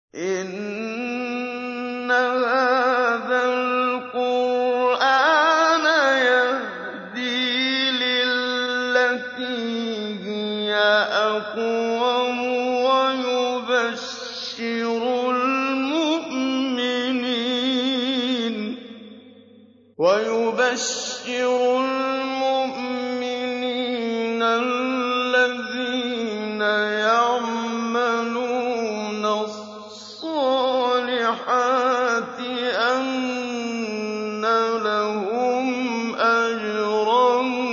إِنَّ هَٰذَا الْقُرْآنَ يَهْدِي لِلَّتِي هِيَ أَقْوَمُ وَيُبَشِّرُ الْمُؤْمِنِينَ الَّذِينَ يَعْمَلُونَ الصَّالِحَاتِ أَنَّ لَهُمْ أَجْرًا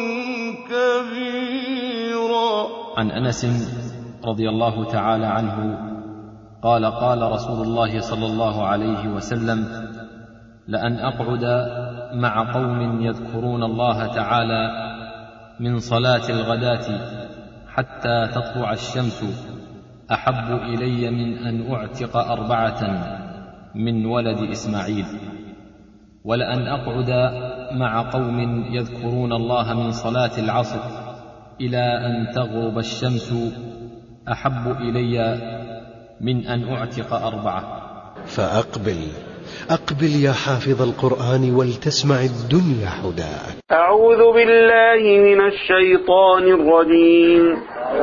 كَبِيرًا عن انس رضي الله تعالى عنه قال قال رسول الله صلى الله عليه وسلم لان اقعد مع قوم يذكرون الله تعالى من صلاه الغداه حتى تطلع الشمس احب الي من ان اعتق اربعه من ولد اسماعيل ولان اقعد مع قوم يذكرون الله من صلاه العصر الى ان تغرب الشمس احب الي من ان اعتق اربعه فأقبل أقبل يا حافظ القرآن ولتسمع الدنيا حداك أعوذ بالله من الشيطان الرجيم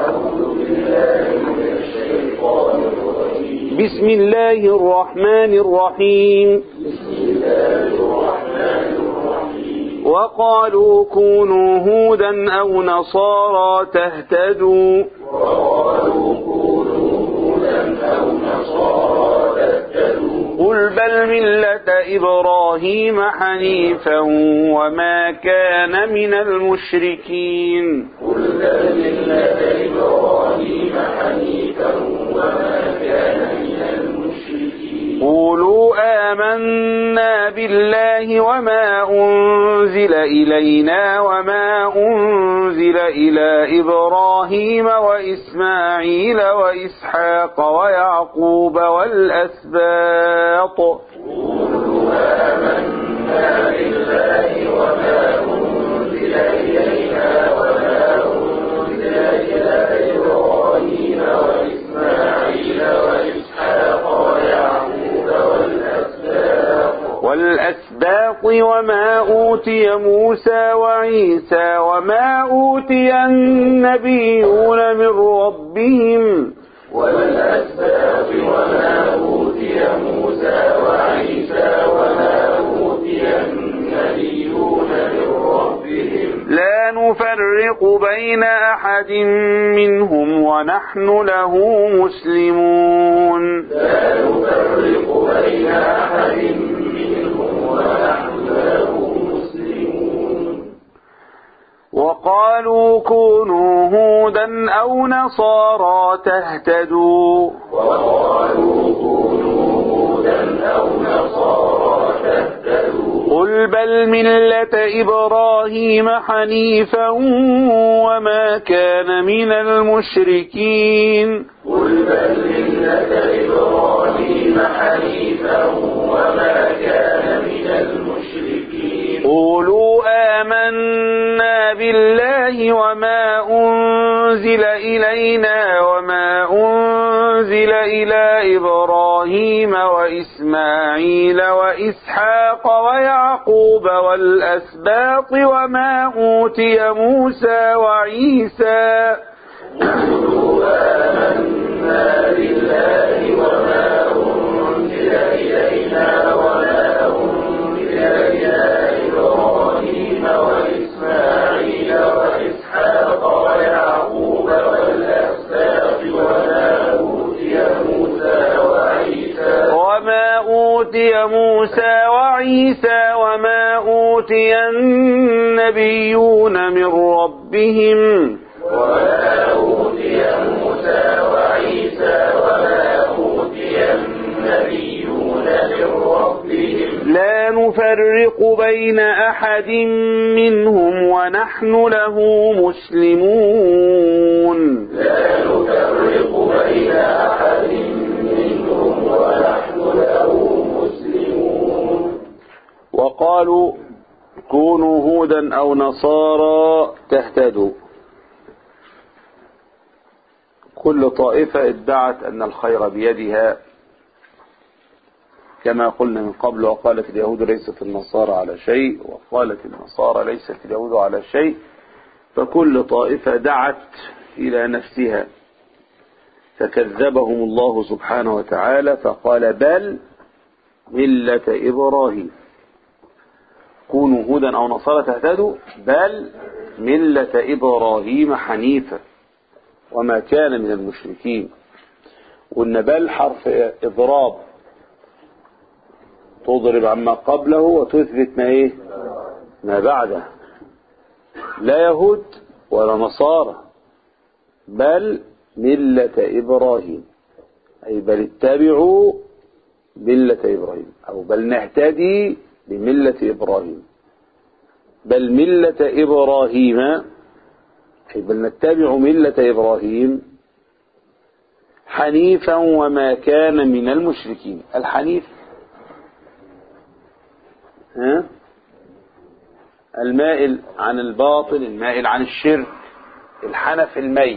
بسم الله الرحمن الرحيم وقالوا كونوا هودا أو نصارى تهتدوا قل بل ملة إبراهيم حنيفا وما كان من المشركين قولوا آمنا بالله وما أنزل إلينا وما أنزل إلى إبراهيم وإسماعيل وإسحاق ويعقوب والأسباط والأسباط وما أوتي موسى وعيسى وما أوتي النبيون من ربهم لا نفرق بين أحد منهم ونحن له مسلمون وقالوا كونوا هودا أو نصارى تهتدوا قل بل ملة إبراهيم حنيفا وما كان من المشركين قولوا آمنا بالله وما أنزل إلينا وما أنزل إلى إبراهيم وإسماعيل وإسحاق ويعقوب والأسباط وما أوتي موسى وعيسى وما أوتي موسى وعيسى وما أوتي النبيون من ربهم لا نفرق بين أحد منهم ونحن له مسلمون وقالوا كونوا هودا أو نصارى تهتدوا كل طائفة ادعت أن الخير بيدها كما قلنا من قبل وقالت اليهود ليست النصارى على شيء وقالت النصارى ليست اليهود على شيء فكل طائفة دعت إلى نفسها فكذبهم الله سبحانه وتعالى فقال بل ملة إبراهيم كونوا هودا أو نصارى تهتدوا بل ملة إبراهيم حنيفا وما كان من المشركين وإن بل حرف إضراب تضرب عما قبله وتثبت ما إيه ما بعده لا يهود ولا نصارى بل ملة إبراهيم أي بل اتبعوا ملة إبراهيم أو بل نهتدي بملة إبراهيم بل ملة إبراهيم أي بل نتبع ملة إبراهيم حنيفا وما كان من المشركين الحنيف ها المائل عن الباطل المائل عن الشرك الحنف الميل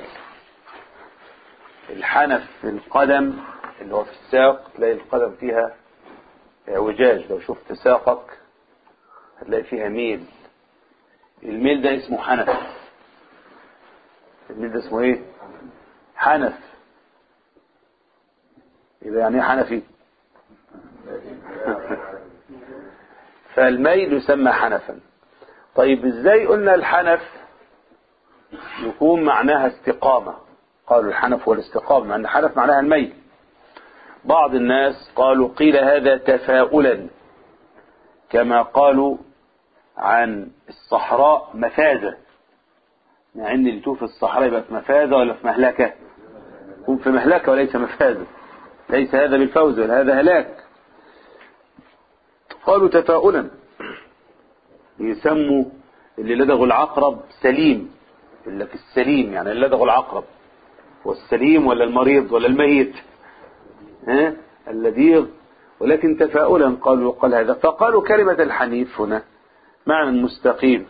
الحنف في القدم اللي هو في الساق تلاقي القدم فيها اعوجاج لو شفت ساقك هتلاقي فيها ميل الميل ده اسمه حنف الميل ده اسمه ايه حنف يبقى يعني ايه حنفي فالميل يسمى حنفا طيب ازاي قلنا الحنف يكون معناها استقامة قالوا الحنف هو الاستقامة مع ان الحنف معناها الميل بعض الناس قالوا قيل هذا تفاؤلا كما قالوا عن الصحراء مفازة مع ان اللي في الصحراء يبقى في مفازة ولا في مهلكة يكون في مهلكة وليس مفازة ليس هذا بالفوز بل هذا هلاك قالوا تفاؤلا يسموا اللي لدغوا العقرب سليم يقول لك السليم يعني اللي لدغوا العقرب والسليم ولا المريض ولا الميت ها اللذيذ ولكن تفاؤلا قالوا قال هذا فقالوا كلمة الحنيف هنا معنى مستقيم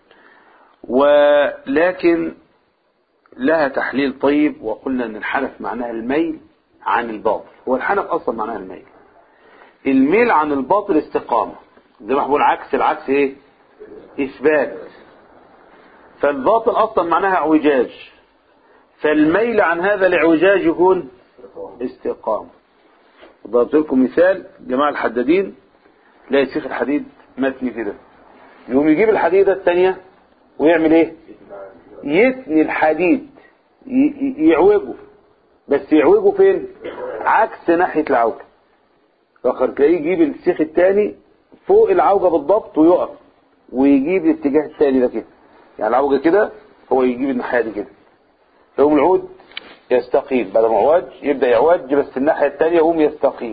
ولكن لها تحليل طيب وقلنا ان الحنف معناها الميل عن الباطل هو الحنف اصلا معناها الميل الميل عن الباطل استقامة زي ما بقول عكس العكس ايه اثبات فالباطل اصلا معناها اعوجاج فالميل عن هذا الاعوجاج يكون استقامة ضربت لكم مثال جماعة الحدادين تلاقي سيخ الحديد متني كده يقوم يجيب الحديدة الثانية ويعمل ايه يتني الحديد يعوجه بس يعوجه فين عكس ناحية العوجة فخر تلاقيه يجيب السيخ الثاني فوق العوجة بالضبط ويقف ويجيب الاتجاه الثاني ده كده يعني العوجة كده هو يجيب الناحية دي كده يقوم العود يستقيم بعد ما عوج يبدأ يعوج بس الناحية الثانية يقوم يستقيم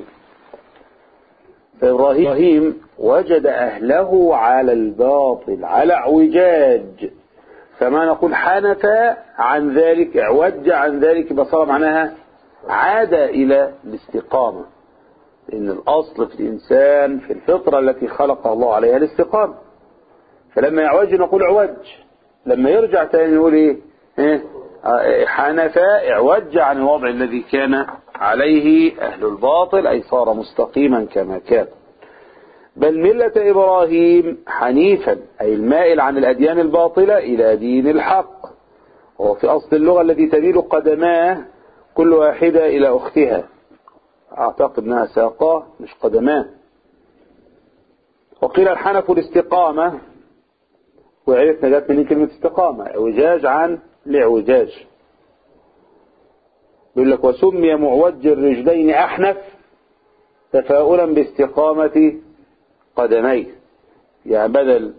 فإبراهيم وجد أهله على الباطل على اعوجاج فما نقول حنف عن ذلك اعوج عن ذلك بصر معناها عاد إلى الاستقامة لأن الأصل في الإنسان في الفطرة التي خلق الله عليها الاستقامة فلما يعوج نقول عوج لما يرجع تاني نقول ايه, إيه؟ حنف اعوج عن الوضع الذي كان عليه أهل الباطل أي صار مستقيما كما كان بل ملة إبراهيم حنيفا أي المائل عن الأديان الباطلة إلى دين الحق وهو في أصل اللغة التي تميل قدماه كل واحدة إلى أختها أعتقد أنها ساقاه مش قدماه وقيل الحنف الاستقامة وعرفنا جت من كلمة استقامة اعوجاج عن الاعوجاج يقول لك وسمي معوج الرجلين أحنف تفاؤلا باستقامة قدميه يعني بدل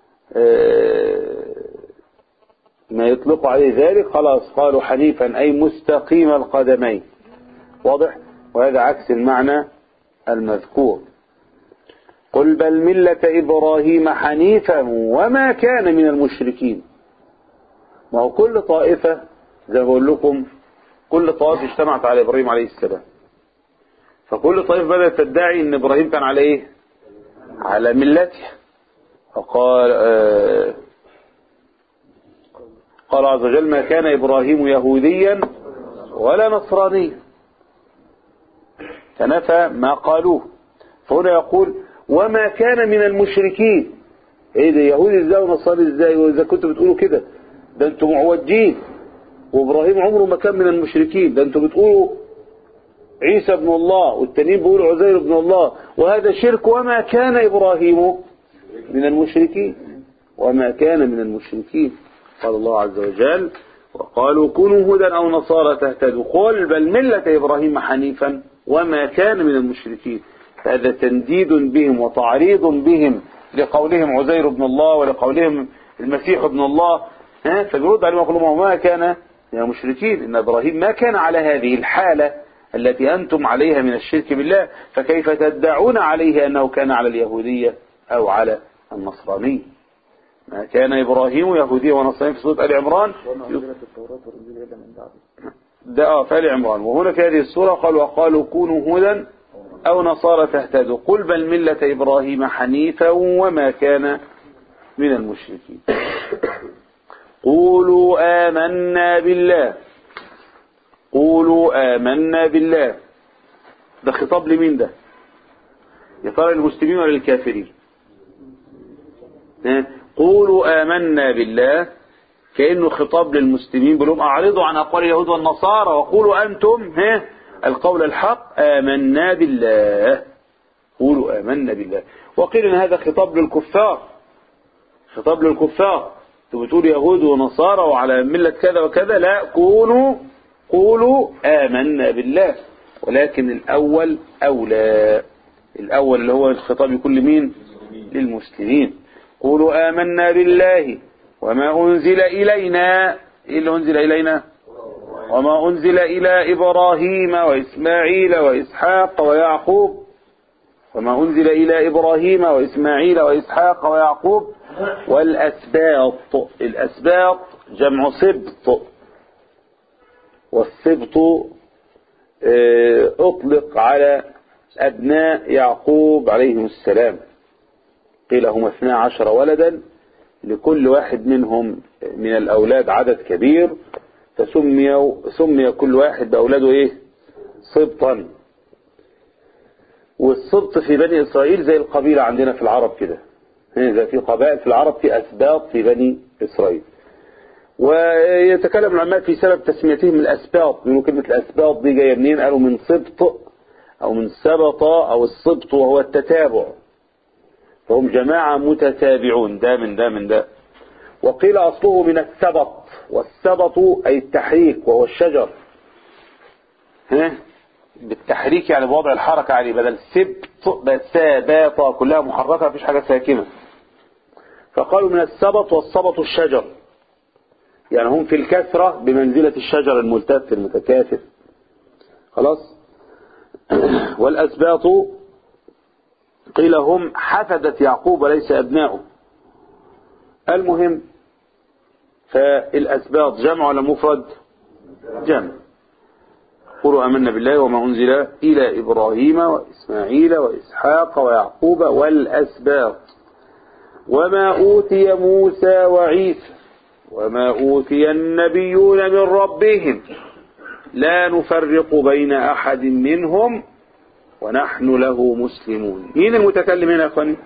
ما يطلق عليه ذلك خلاص قالوا حنيفا أي مستقيم القدمين واضح وهذا عكس المعنى المذكور قل بل ملة إبراهيم حنيفا وما كان من المشركين ما هو كل طائفة زي ما بقول لكم كل طائفة اجتمعت على إبراهيم عليه السلام فكل طائفة بدأت تدعي أن إبراهيم كان على إيه على ملته فقال آه قال عز وجل ما كان إبراهيم يهوديا ولا نصرانيا فنفى ما قالوه فهنا يقول وما كان من المشركين ايه ده يهودي ازاي ونصاري ازاي واذا كنتوا بتقولوا كده ده انتم معوجين وابراهيم عمره ما كان من المشركين ده انتم بتقولوا عيسى ابن الله والتانيين بيقولوا عزير ابن الله وهذا شرك وما كان ابراهيم من المشركين وما كان من المشركين قال الله عز وجل وقالوا كونوا هدى او نصارى تهتدوا قل بل مله ابراهيم حنيفا وما كان من المشركين هذا تنديد بهم وتعريض بهم لقولهم عزير ابن الله ولقولهم المسيح ابن الله ها فبيرد عليهم يقول لهم ما كان من المشركين ان ابراهيم ما كان على هذه الحاله التي انتم عليها من الشرك بالله فكيف تدعون عليه انه كان على اليهوديه او على النصرانيه ما كان ابراهيم يهوديا ونصرانيا في سوره ال عمران ده اه في ال عمران وهنا في هذه السوره قال وقالوا كونوا هدى أو نصارى تهتدوا قل بل ملة إبراهيم حنيفا وما كان من المشركين قولوا آمنا بالله قولوا آمنا بالله ده خطاب لمين ده يا ترى المسلمين ولا الكافرين ها؟ قولوا آمنا بالله كأنه خطاب للمسلمين بلهم أعرضوا عن أقوال اليهود والنصارى وقولوا أنتم ها القول الحق آمنا بالله قولوا آمنا بالله وقيل إن هذا خطاب للكفار خطاب للكفار انتوا بتقولوا يهود ونصارى وعلى ملة كذا وكذا لا قولوا قولوا آمنا بالله ولكن الأول أولى الأول اللي هو الخطاب يكون لمين للمسلمين قولوا آمنا بالله وما أنزل إلينا إيه اللي أنزل إلينا وما أنزل إلى إبراهيم وإسماعيل وإسحاق ويعقوب وما أنزل إلى إبراهيم وإسماعيل وإسحاق ويعقوب والأسباط الأسباط جمع سبط والسبط أطلق على أبناء يعقوب عليهم السلام قيل هم اثنا عشر ولدا لكل واحد منهم من الأولاد عدد كبير فسمي سمي كل واحد بأولاده إيه سبطا والسبط في بني إسرائيل زي القبيلة عندنا في العرب كده إذا في قبائل في العرب في أسباط في بني إسرائيل ويتكلم العلماء في سبب تسميتهم الأسباط بيقولوا كلمة الأسباط دي جاية منين قالوا من سبط أو من سبط أو السبط وهو التتابع فهم جماعة متتابعون ده من ده من ده وقيل أصله من السبط والسبط أي التحريك وهو الشجر ها بالتحريك يعني بوضع الحركة عليه بدل سبط بساباطة كلها محركة مفيش حاجة ساكنة فقالوا من السبط والسبط الشجر يعني هم في الكثرة بمنزلة الشجر الملتف المتكاثر خلاص والأسباط قيل هم حفدت يعقوب وليس أبناؤه المهم فالأسباط جمع ولا مفرد جمع قولوا أمنا بالله وما أنزل إلى إبراهيم وإسماعيل وإسحاق ويعقوب والأسباط وما أوتي موسى وعيسى وما أوتي النبيون من ربهم لا نفرق بين أحد منهم ونحن له مسلمون مين المتكلم هنا يا أخواني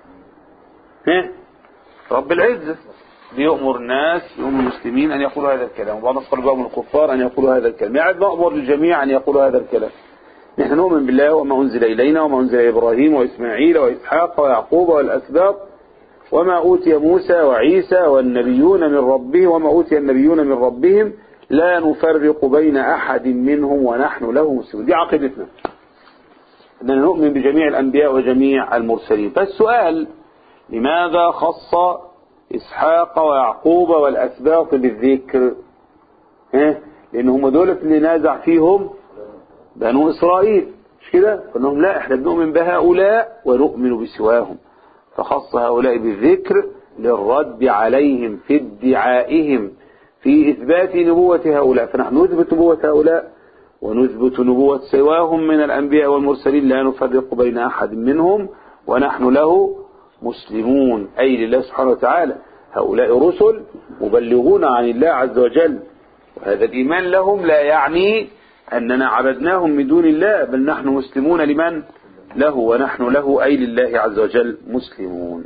ها رب العزة بيأمر الناس يؤمر المسلمين أن يقولوا هذا الكلام وبعض الناس قالوا من الكفار أن يقولوا هذا الكلام يعني نأمر للجميع أن يقولوا هذا الكلام نحن نؤمن بالله وما أنزل إلينا وما أنزل إلى إبراهيم وإسماعيل وإسحاق ويعقوب والأسباط وما أوتي موسى وعيسى والنبيون من ربهم وما أوتي النبيون من ربهم لا نفرق بين أحد منهم ونحن له مسلمون دي عقيدتنا أننا نؤمن بجميع الأنبياء وجميع المرسلين فالسؤال لماذا خص إسحاق ويعقوب والأسباط بالذكر ها؟ لأن هم دول اللي نازع فيهم بنو إسرائيل مش كده فإنهم لا احنا بنؤمن بهؤلاء ونؤمن بسواهم فخص هؤلاء بالذكر للرد عليهم في ادعائهم في إثبات نبوة هؤلاء فنحن نثبت نبوة هؤلاء ونثبت نبوة سواهم من الأنبياء والمرسلين لا نفرق بين أحد منهم ونحن له مسلمون أي لله سبحانه وتعالى هؤلاء رسل مبلغون عن الله عز وجل وهذا الإيمان لهم لا يعني أننا عبدناهم من دون الله بل نحن مسلمون لمن له ونحن له أي لله عز وجل مسلمون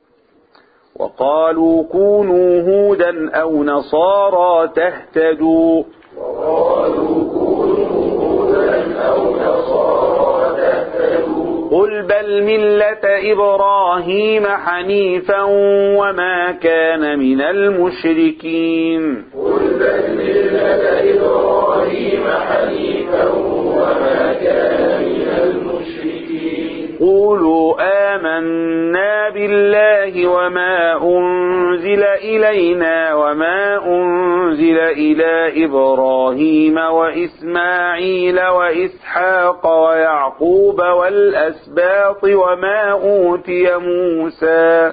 وقالوا كونوا هودا أو نصارى تهتدوا قل بل ملة إبراهيم حنيفا وما كان من المشركين قولوا آمنا بالله وما أنزل إلينا وما أنزل إلى إبراهيم وإسماعيل وإسحاق ويعقوب والأسباط وما أوتي موسى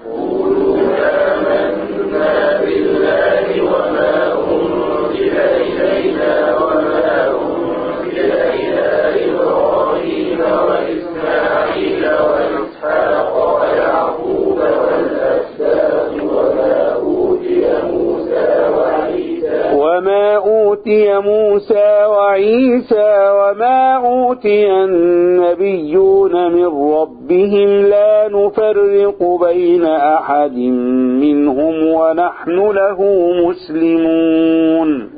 وما أوتي موسى وعيسى وما أوتي النبيون من ربهم لا نفرق بين أحد منهم ونحن له مسلمون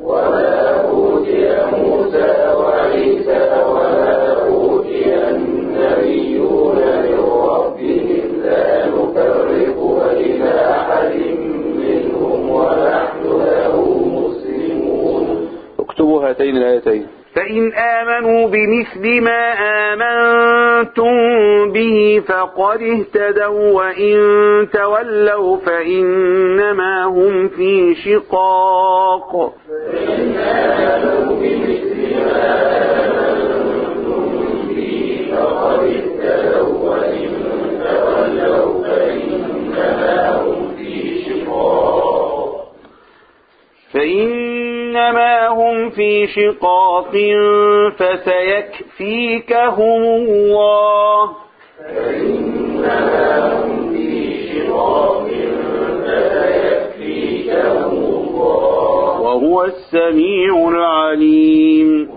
اكتبوا هاتين الآيتين فإن آمنوا بمثل ما آمنتم به فقد اهتدوا وإن تولوا فإنما هم في شقاق فإنما هم في شقاق فسيكفيكهم الله وهو السميع العليم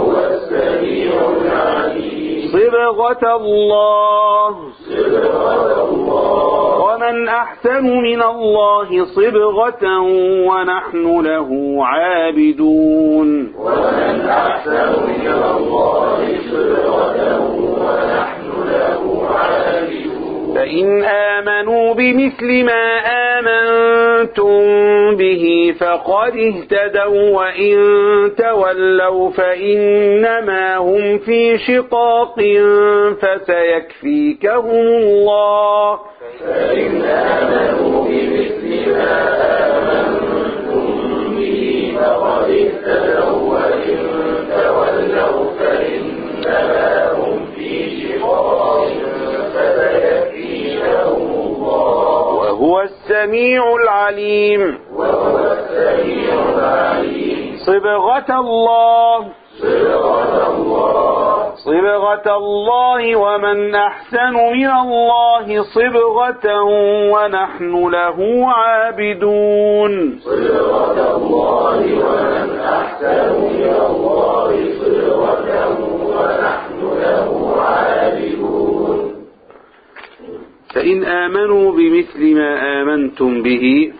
صبغة الله ومن أحسن من الله صبغة ونحن له عابدون فإن آمنوا بمثل ما آمنتم به فقد اهتدوا وإن تولوا فإنما هم في شقاق فسيكفيكهم الله وهو السميع العليم صبغة الله صبغة الله ومن أحسن من الله صبغة ونحن له عابدون فإن آمنوا بمثل ما آمنتم به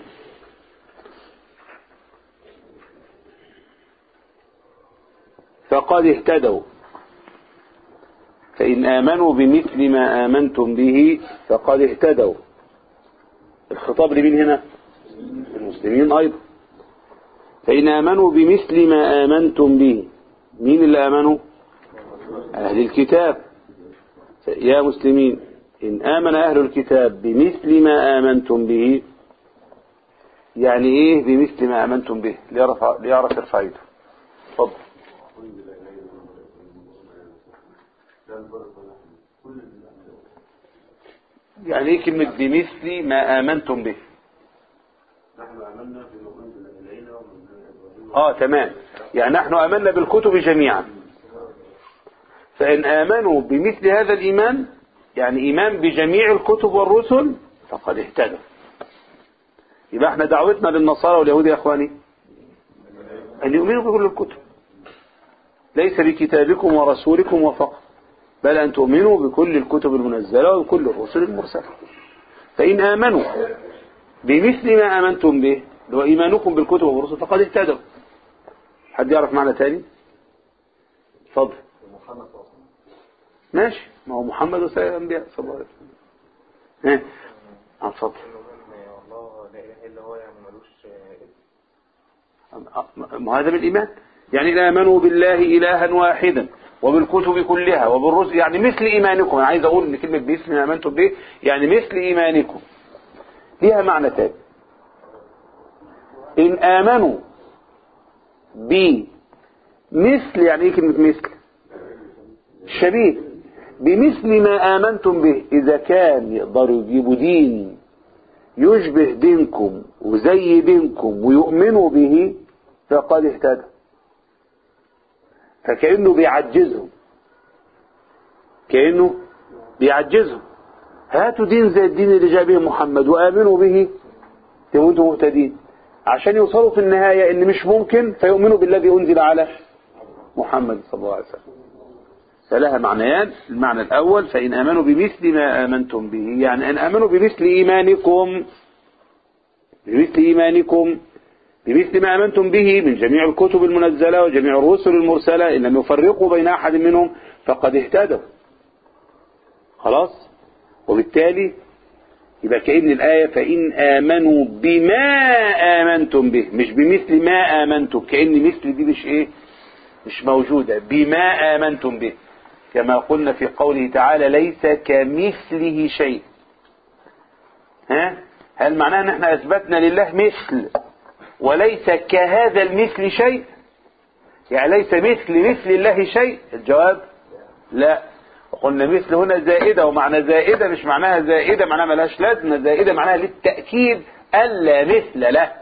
فقد اهتدوا فإن آمنوا بمثل ما آمنتم به فقد اهتدوا الخطاب لمين هنا المسلمين أيضا فإن آمنوا بمثل ما آمنتم به مين اللي آمنوا أهل الكتاب يا مسلمين إن آمن أهل الكتاب بمثل ما آمنتم به يعني إيه بمثل ما آمنتم به ليعرف, ليعرف يرفع يده اتفضل يعني ايه كلمة بمثل ما آمنتم به اه تمام يعني نحن آمنا بالكتب جميعا فإن آمنوا بمثل هذا الإيمان يعني إيمان بجميع الكتب والرسل فقد اهتدوا يبقى احنا دعوتنا للنصارى واليهود يا اخواني أن يؤمنوا بكل الكتب ليس بكتابكم ورسولكم وفقط بل أن تؤمنوا بكل الكتب المنزلة وبكل الرسل المرسلة فإن آمنوا بمثل ما آمنتم به اللي هو إيمانكم بالكتب والرسل فقد اهتدوا حد يعرف معنى تاني اتفضل ماشي ما هو محمد وسائر الأنبياء صلى الله عليه وسلم ها آه، اتفضل الله لا اله الا هو يعني ملوش ما هذا من الإيمان يعني لا آمنوا بالله إلها واحدا وبالكتب كلها وبالرسل يعني مثل إيمانكم أنا عايز أقول إن كلمة باسم ما آمنتم به يعني مثل إيمانكم ليها معنى تاني إن آمنوا بمثل يعني إيه كلمة مثل شبيه بمثل ما آمنتم به إذا كان يقدروا يجيبوا دين يشبه دينكم وزي دينكم ويؤمنوا به فقد اهتدى فكأنه بيعجزهم كأنه بيعجزهم هاتوا دين زي الدين اللي جاء به محمد وآمنوا به تبقوا انتم مهتدين عشان يوصلوا في النهاية ان مش ممكن فيؤمنوا بالذي انزل على محمد صلى الله عليه وسلم فلها معنيان المعنى الأول فإن آمنوا بمثل ما آمنتم به يعني أن آمنوا بمثل إيمانكم بمثل إيمانكم بمثل ما آمنتم به من جميع الكتب المنزلة وجميع الرسل المرسلة إن لم يفرقوا بين أحد منهم فقد اهتدوا خلاص وبالتالي يبقى كأن الآية فإن آمنوا بما آمنتم به مش بمثل ما آمنتم كأن مثل دي مش إيه مش موجودة بما آمنتم به كما قلنا في قوله تعالى ليس كمثله شيء ها هل معناه ان احنا اثبتنا لله مثل وليس كهذا المثل شيء يعني ليس مثل مثل الله شيء الجواب لا وقلنا مثل هنا زائدة ومعنى زائدة مش معناها زائدة معناها ملهاش لازمة زائدة معناها للتأكيد ألا مثل له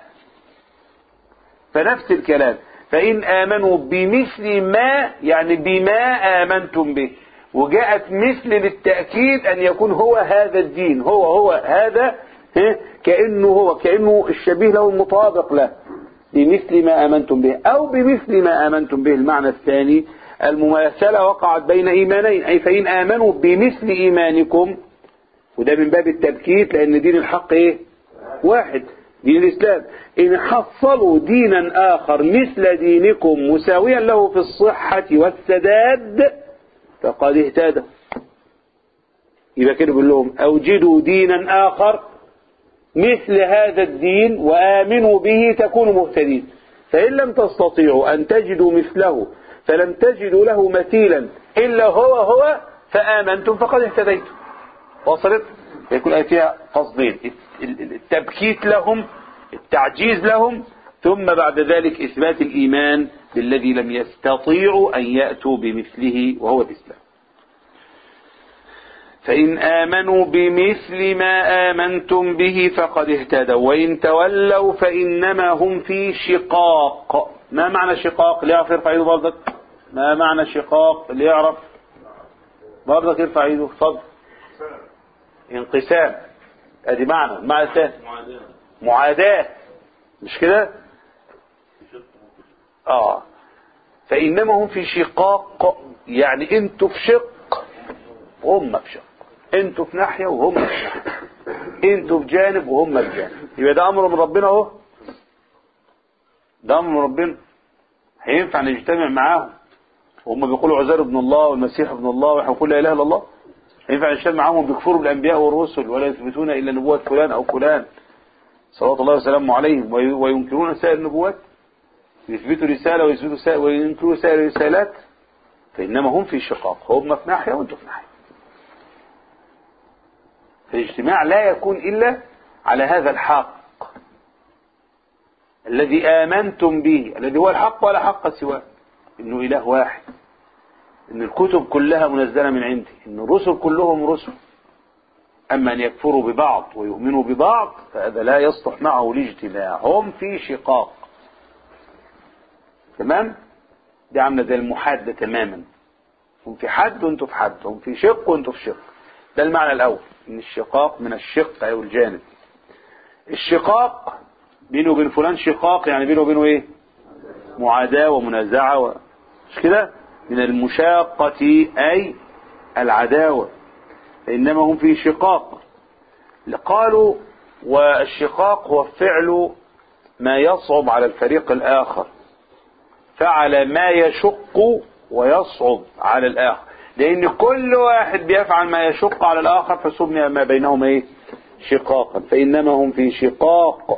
فنفس الكلام فإن آمنوا بمثل ما يعني بما آمنتم به وجاءت مثل للتأكيد أن يكون هو هذا الدين هو هو هذا ها، كأنه هو كأنه الشبيه له المطابق له بمثل ما آمنتم به أو بمثل ما آمنتم به المعنى الثاني المماثلة وقعت بين إيمانين أي فإن آمنوا بمثل إيمانكم وده من باب التبكيت لأن دين الحق إيه واحد دين الإسلام إن حصلوا دينا آخر مثل دينكم مساويا له في الصحة والسداد فقد اهتدى يبقى كده بيقول لهم أوجدوا دينا آخر مثل هذا الدين وآمنوا به تكونوا مهتدين فإن لم تستطيعوا أن تجدوا مثله فلم تجدوا له مثيلا إلا هو هو فآمنتم فقد اهتديتم وصلت يكون فيها قصدين التبكيت لهم التعجيز لهم ثم بعد ذلك إثبات الإيمان بالذي لم يستطيعوا أن يأتوا بمثله وهو الإسلام فإن آمنوا بمثل ما آمنتم به فقد اهتدوا وإن تولوا فإنما هم في شقاق ما معنى شقاق ليعرف يرفع ايده برضك ما معنى شقاق ليعرف برضك يرفع ايده اتفضل انقسام ادي معنى المعنى الثاني معاداة مش كده اه فإنما هم في شقاق يعني انتوا في شق وهم في شق انتوا في ناحية وهم في ناحية انتوا في جانب وهم في جانب يبقى ده امر من ربنا اهو ده امر من ربنا هينفع نجتمع معاهم وهم بيقولوا عزير ابن الله والمسيح ابن الله واحنا نقول لا اله الا الله ينفع نجتمع معاهم بيكفروا بالانبياء والرسل ولا يثبتون الا نبوة فلان او فلان صلوات الله وسلامه عليهم وي- وينكرون سائر النبوات يثبتوا رسالة ويثبتوا سائر وينكروا سائر الرسالات فإنما هم في شقاق هم في ناحية وانتم في ناحية فالاجتماع لا يكون إلا على هذا الحق الذي آمنتم به الذي هو الحق ولا حق سواه إنه إله واحد إن الكتب كلها منزلة من عندي إن الرسل كلهم رسل أما أن يكفروا ببعض ويؤمنوا ببعض فهذا لا يصلح معه الاجتماع هم في شقاق تمام دي عاملة زي المحادة تماما هم في حد وانتوا في حد هم في شق وانتوا في شق ده المعنى الأول إن الشقاق من الشق أو الجانب الشقاق بينه وبين فلان شقاق يعني بينه وبينه إيه معاداة ومنازعة و... مش كده من المشاقة أي العداوة إنما هم في شقاق قالوا والشقاق هو فعل ما يصعب على الفريق الآخر فعل ما يشق ويصعب على الآخر لأن كل واحد بيفعل ما يشق على الآخر فسمي ما بينهم إيه شقاقا فإنما هم في شقاق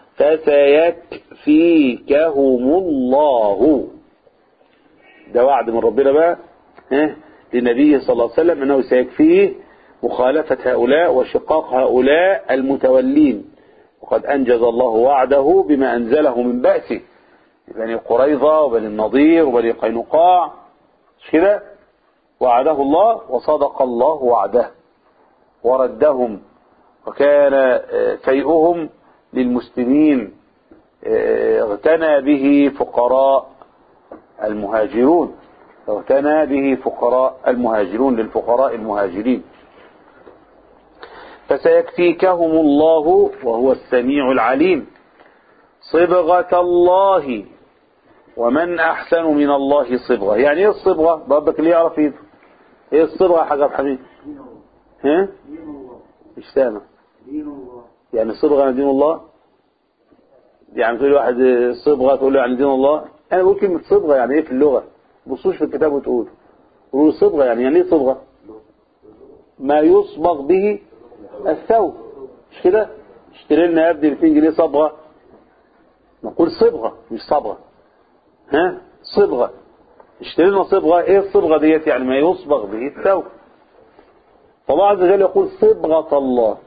فسيكفيكهم الله ده وعد من ربنا بقى ها لنبيه صلى الله عليه وسلم أنه سيكفيه مخالفة هؤلاء وشقاق هؤلاء المتولين وقد أنجز الله وعده بما أنزله من بأسه بني قريظة وبني النضير وبني قينقاع مش كده وعده الله وصدق الله وعده وردهم وكان فيئهم للمسلمين اغتنى به فقراء المهاجرون اغتنى به فقراء المهاجرون للفقراء المهاجرين فسيكفيكهم الله وهو السميع العليم صبغة الله ومن أحسن من الله صبغة يعني ايه الصبغة ربك اللي يعرف ايه ايه الصبغة يا حاج عبد الحميد ها مش سامع يعني صبغة دين الله يعني تقول واحد صبغة تقول له يعني دين الله انا بقول كلمة صبغة يعني ايه في اللغة بصوش في الكتاب وتقول قولوا صبغة يعني يعني ايه صبغة ما يصبغ به الثوب مش كده اشتري لنا يا ابني ب 200 جنيه صبغة نقول صبغة مش صبغة ها صبغة اشتري لنا صبغة ايه الصبغة ديت يعني ما يصبغ به الثوب فالله عز وجل يقول صبغة الله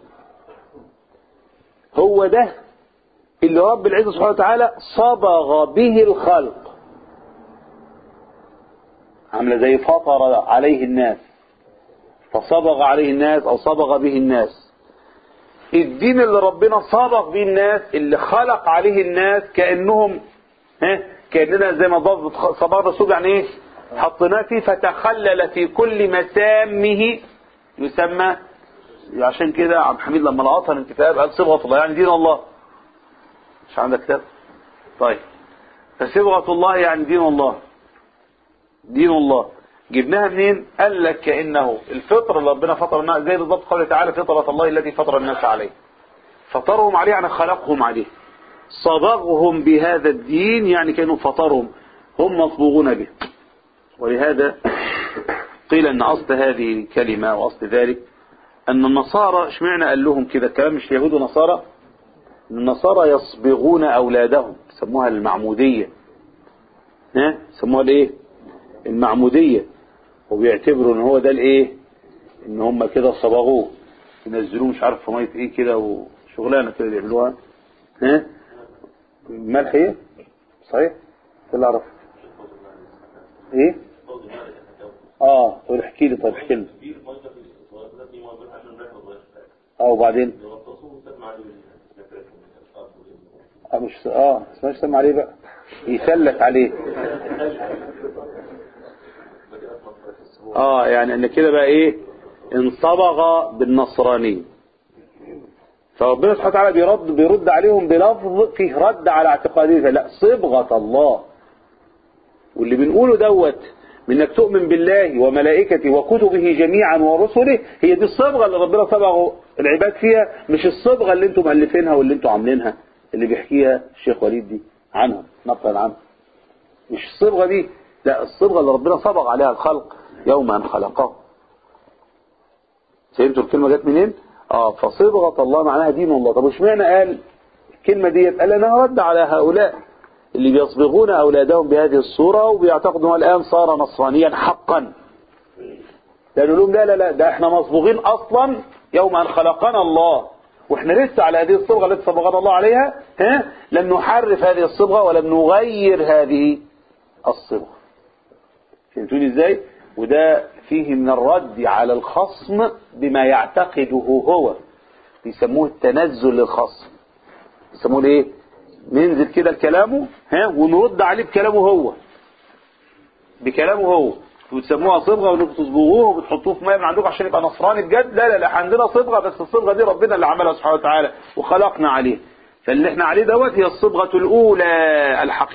هو ده اللي رب العزة سبحانه وتعالى صبغ به الخلق عاملة زي فطر عليه الناس فصبغ عليه الناس او صبغ به الناس الدين اللي ربنا صبغ به الناس اللي خلق عليه الناس كأنهم ها كأننا زي ما ضبط صبغ الرسول يعني ايه حطيناه فيه فتخلل في كل مسامه يسمى عشان كده عبد الحميد لما لقطها الانتفاع قال صبغة الله يعني دين الله مش عندك كتاب طيب فصبغة الله يعني دين الله دين الله جبناها منين قال لك كأنه الفطر اللي ربنا فطر الناس زي بالضبط قوله تعالى فطرة الله التي فطر الناس عليه فطرهم عليه يعني خلقهم عليه صبغهم بهذا الدين يعني كانوا فطرهم هم مصبوغون به ولهذا قيل ان اصل هذه الكلمة واصل ذلك ان النصارى اشمعنى قال لهم كده الكلام مش يهود ونصارى النصارى يصبغون اولادهم يسموها المعمودية ها يسموها الايه المعمودية وبيعتبروا ان هو ده الايه ان هم كده صبغوه ينزلوه مش عارف في ميه ايه كده وشغلانه كده بيعملوها ها ملح ايه صحيح اللي اعرف ايه اه طيب احكي لي طيب احكي لي اه وبعدين اه مش اه اسمها سمع عليه بقى يسلك عليه اه يعني ان كده بقى ايه انصبغ بالنصرانية فربنا سبحانه وتعالى بيرد بيرد عليهم بلفظ فيه رد على اعتقادهم لا صبغة الله واللي بنقوله دوت من انك تؤمن بالله وملائكته وكتبه جميعا ورسله هي دي الصبغة اللي ربنا صبغه العباد فيها مش الصبغة اللي انتم مؤلفينها واللي انتم عاملينها اللي بيحكيها الشيخ وليد دي عنهم نقلا عنه مش الصبغة دي لا الصبغة اللي ربنا صبغ عليها الخلق يوم أن خلقه فهمتوا الكلمة جت منين اه فصبغة الله معناها دين الله طب وش معنى قال الكلمة ديت قال انا رد على هؤلاء اللي بيصبغون أولادهم بهذه الصورة وبيعتقدوا الآن صار نصرانيا حقا لأنه لهم لا لا لا ده احنا مصبوغين أصلا يوم أن خلقنا الله واحنا لسه على هذه الصبغة التي صبغنا الله عليها ها لم نحرف هذه الصبغة ولم نغير هذه الصبغة فهمتوني ازاي وده فيه من الرد على الخصم بما يعتقده هو بيسموه التنزل للخصم بيسموه ايه ننزل كده لكلامه ها ونرد عليه بكلامه هو بكلامه هو وتسموها صبغه وانكم تصبغوه وبتحطوه في ميه من عندكم عشان يبقى نصراني بجد لا لا لا عندنا صبغه بس الصبغه دي ربنا اللي عملها سبحانه وتعالى وخلقنا عليه فاللي احنا عليه دوت هي الصبغه الاولى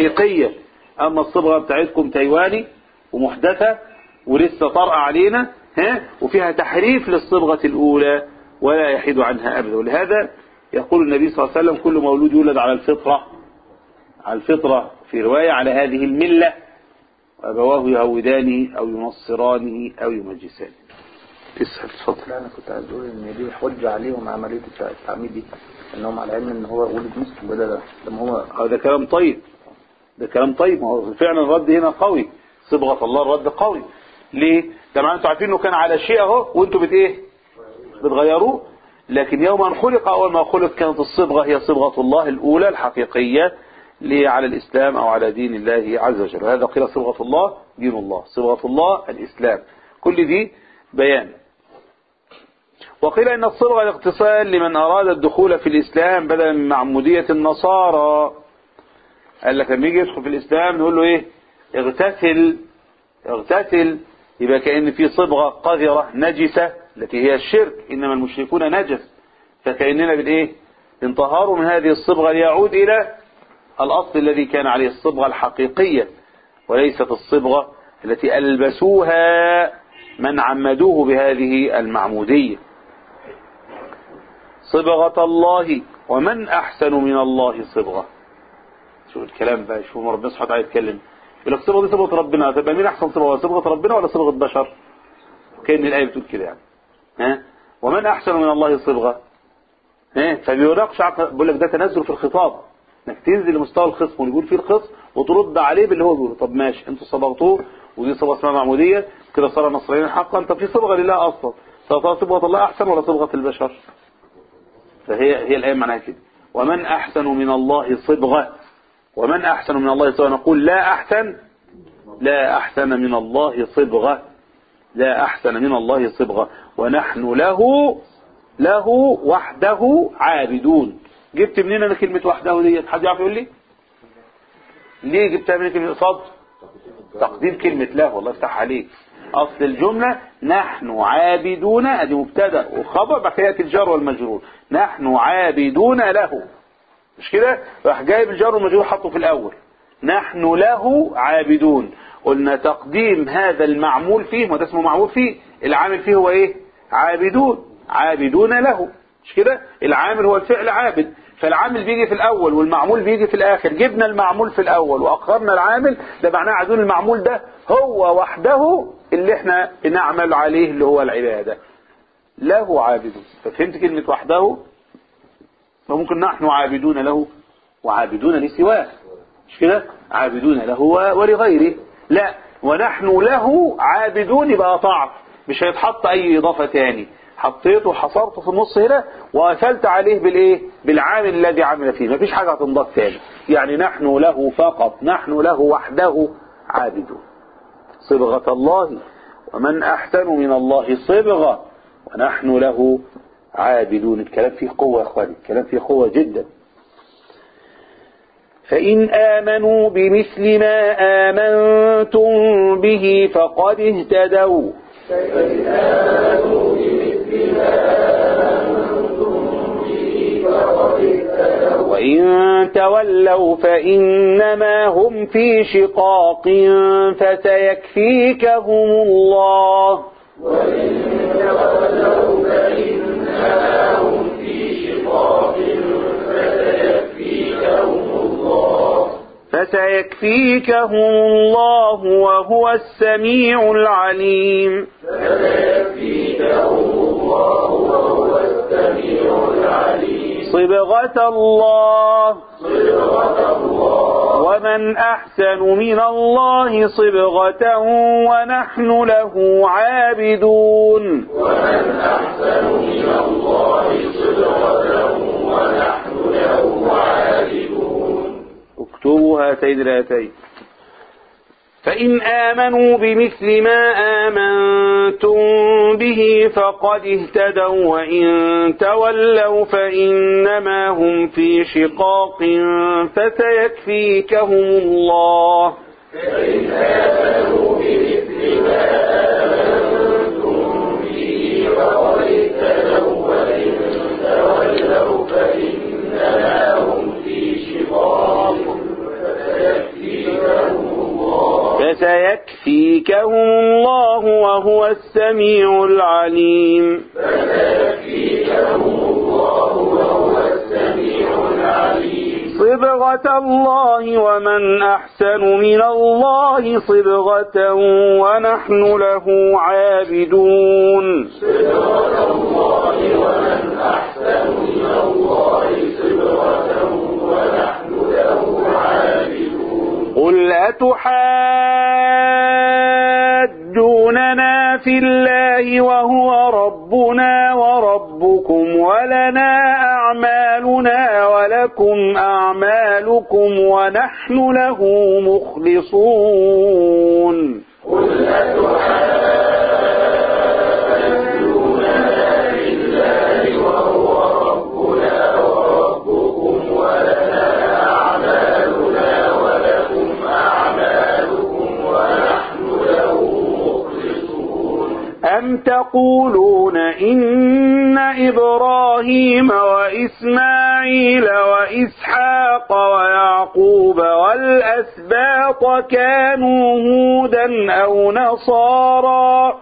الحقيقيه اما الصبغه بتاعتكم تايواني ومحدثه ولسه طارئه علينا ها وفيها تحريف للصبغة الأولى ولا يحيد عنها أبدا ولهذا يقول النبي صلى الله عليه وسلم كل مولود يولد على الفطرة على الفطرة في رواية على هذه الملة وأبواه يهودانه أو ينصرانه أو يمجسانه اسأل اتفضل لا انا كنت عايز اقول ان دي حجه عليهم عمليه التع- التعميد دي انهم على علم ان هو ولد مسلم بدل ده لما هو أو ده كلام طيب ده كلام طيب ما هو فعلا الرد هنا قوي صبغة الله الرد قوي ليه؟ ده معناه انتوا عارفين انه كان على شيء اهو وانتوا بت ايه؟ بتغيروه لكن يوم ان خلق اول ما خلق كانت الصبغة هي صبغة الله الاولى الحقيقية اللي هي على الاسلام او على دين الله عز وجل وهذا قيل صبغة الله دين الله صبغة الله الاسلام كل دي بيان وقيل ان الصبغة الاغتصال لمن اراد الدخول في الاسلام بدلا من معمودية النصارى قال لك لما يجي يدخل في الاسلام نقول له ايه اغتسل اغتسل يبقى كأن في صبغة قذرة نجسة التي هي الشرك إنما المشركون نجس فكأننا بالإيه انطهار من هذه الصبغة ليعود إلى الأصل الذي كان عليه الصبغة الحقيقية وليست الصبغة التي ألبسوها من عمدوه بهذه المعمودية صبغة الله ومن أحسن من الله صبغة شو الكلام بقى شو ربنا سبحانه وتعالى يتكلم يقول لك صبغه دي صبغه ربنا تبقى مين احسن صبغه صبغه ربنا ولا صبغه بشر كان الايه بتقول كده يعني ها ومن احسن من الله صبغه ها فبيناقش عق- بيقول لك ده تنزل في الخطاب انك تنزل لمستوى الخصم ويقول فيه الخصم وترد عليه باللي هو بيقوله طب ماشي انتوا صبغتوه ودي صبغه اسمها معموديه كده صار نصرانيين حقا طب في صبغه لله اصلا صار صبغه الله احسن ولا صبغه البشر فهي هي الايه معناها كده ومن احسن من الله صبغه ومن أحسن من الله صبغة نقول لا أحسن لا أحسن من الله صبغة لا أحسن من الله صبغة ونحن له له وحده عابدون جبت منين أنا كلمة وحده ديت حد يعرف يقول لي ليه جبتها من كلمة صد تقديم كلمة له والله يفتح عليك أصل الجملة نحن عابدون أدي مبتدأ وخبر بعد كده يأتي الجار والمجرور نحن عابدون له مش كده راح جايب الجار والمجرور حطه في الاول نحن له عابدون قلنا تقديم هذا المعمول فيه ما ده اسمه معمول فيه العامل فيه هو ايه عابدون عابدون له مش كده العامل هو الفعل عابد فالعامل بيجي في الاول والمعمول بيجي في الاخر جبنا المعمول في الاول واخرنا العامل ده معناه عايزين المعمول ده هو وحده اللي احنا بنعمل عليه اللي هو العباده له عابدون ففهمت كلمه وحده فممكن نحن عابدون له وعابدون لسواه مش كده عابدون له و- ولغيره لا ونحن له عابدون يبقى طاعة مش هيتحط اي اضافة تاني حطيته وحصرته في النص هنا وقفلت عليه بالايه بالعامل الذي عمل فيه مفيش حاجة هتنضاف تاني يعني نحن له فقط نحن له وحده عابدون صبغة الله ومن أحسن من الله صبغة ونحن له عابدون الكلام فيه قوة يا أخواني الكلام فيه قوة جدا فإن آمنوا بمثل ما آمنتم به فقد اهتدوا وإن تولوا فإنما هم في شقاق فسيكفيكهم الله فسيكفيكهم الله وهو السميع العليم صبغة الله ومن أحسن من الله صبغة ونحن له عابدون اكتبوا هاتين الآتين فإن آمنوا بمثل ما آمنتم به فقد اهتدوا وإن تولوا فإنما هم في شقاق فسيكفيكهم الله فسيكفيكهم الله وهو السميع العليم صبغة الله ومن أحسن من الله صبغة ونحن له عابدون قل أتحاجوننا في الله وهو ربنا وربكم ولنا أعمالنا ولكم أعمالكم ونحن له مخلصون أم تقولون إن إبراهيم وإسماعيل وإسحاق ويعقوب والأسباط كانوا هودا أو نصارى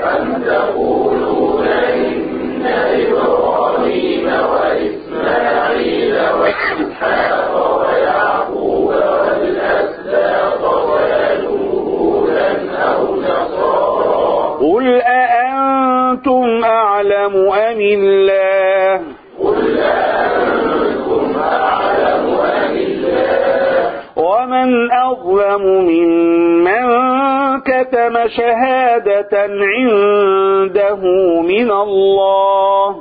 قل أأنتم أعلم أم الله ومن أظلم ممن كتم شهادة عنده من الله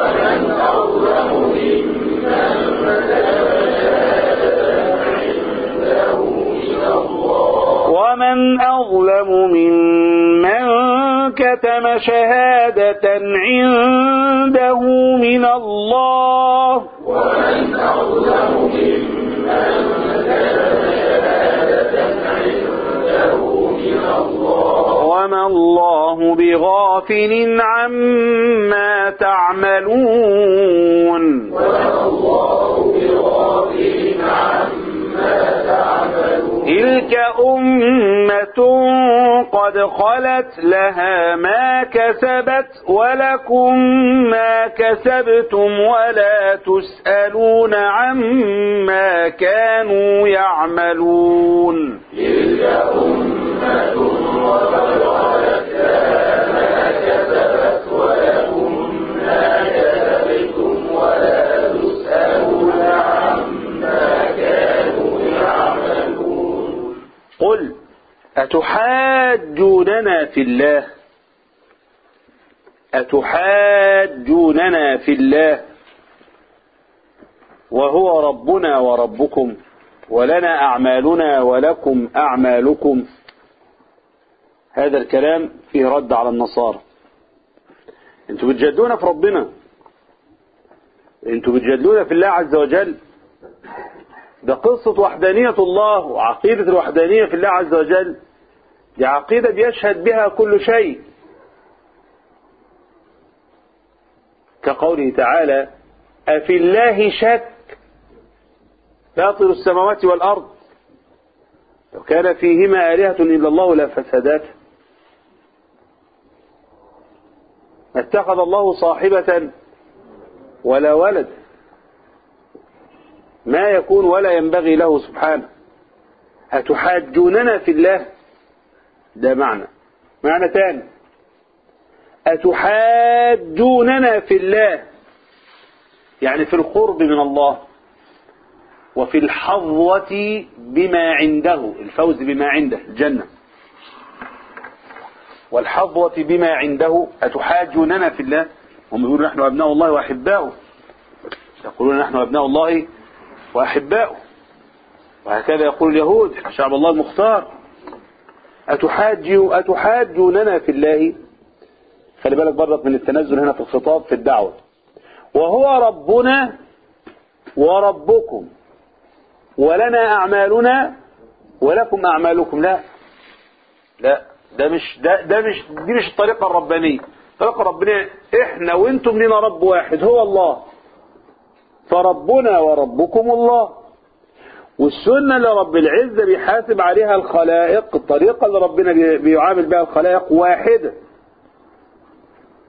ومن أظلم ممن كتم شهادة عنده من الله وما الله بغافل عما تعملون تلك أمة قد خلت لها ما كسبت ولكم ما كسبتم ولا تسألون عما كانوا يعملون قل أتحاجوننا في الله أتحاجوننا في الله وهو ربنا وربكم ولنا أعمالنا ولكم أعمالكم هذا الكلام فيه رد على النصارى انتوا بتجادلونا في ربنا انتوا بتجادلونا في الله عز وجل ده قصة وحدانية الله وعقيدة الوحدانية في الله عز وجل دي عقيدة بيشهد بها كل شيء كقوله تعالى أفي الله شك فاطر السماوات والأرض لو كان فيهما آلهة إلا الله لفسدات ما اتخذ الله صاحبة ولا ولد ما يكون ولا ينبغي له سبحانه أتحاجوننا في الله ده معنى معنى تاني أتحاجوننا في الله يعني في القرب من الله وفي الحظوة بما عنده الفوز بما عنده الجنة والحظوة بما عنده أتحاجوننا في الله هم يقولون نحن أبناء الله وأحباؤه يقولون نحن أبناء الله وأحباؤه وهكذا يقول اليهود شعب الله المختار أتحاجوا أتحاجوننا في الله خلي بالك برضك من التنزل هنا في الخطاب في الدعوة وهو ربنا وربكم ولنا أعمالنا ولكم أعمالكم لا لا ده مش ده, ده مش دي مش الطريقة الربانية الطريقة الربانية احنا وانتم لنا رب واحد هو الله فربنا وربكم الله والسنة اللي رب العزة بيحاسب عليها الخلائق الطريقة اللي ربنا بيعامل بها الخلائق واحدة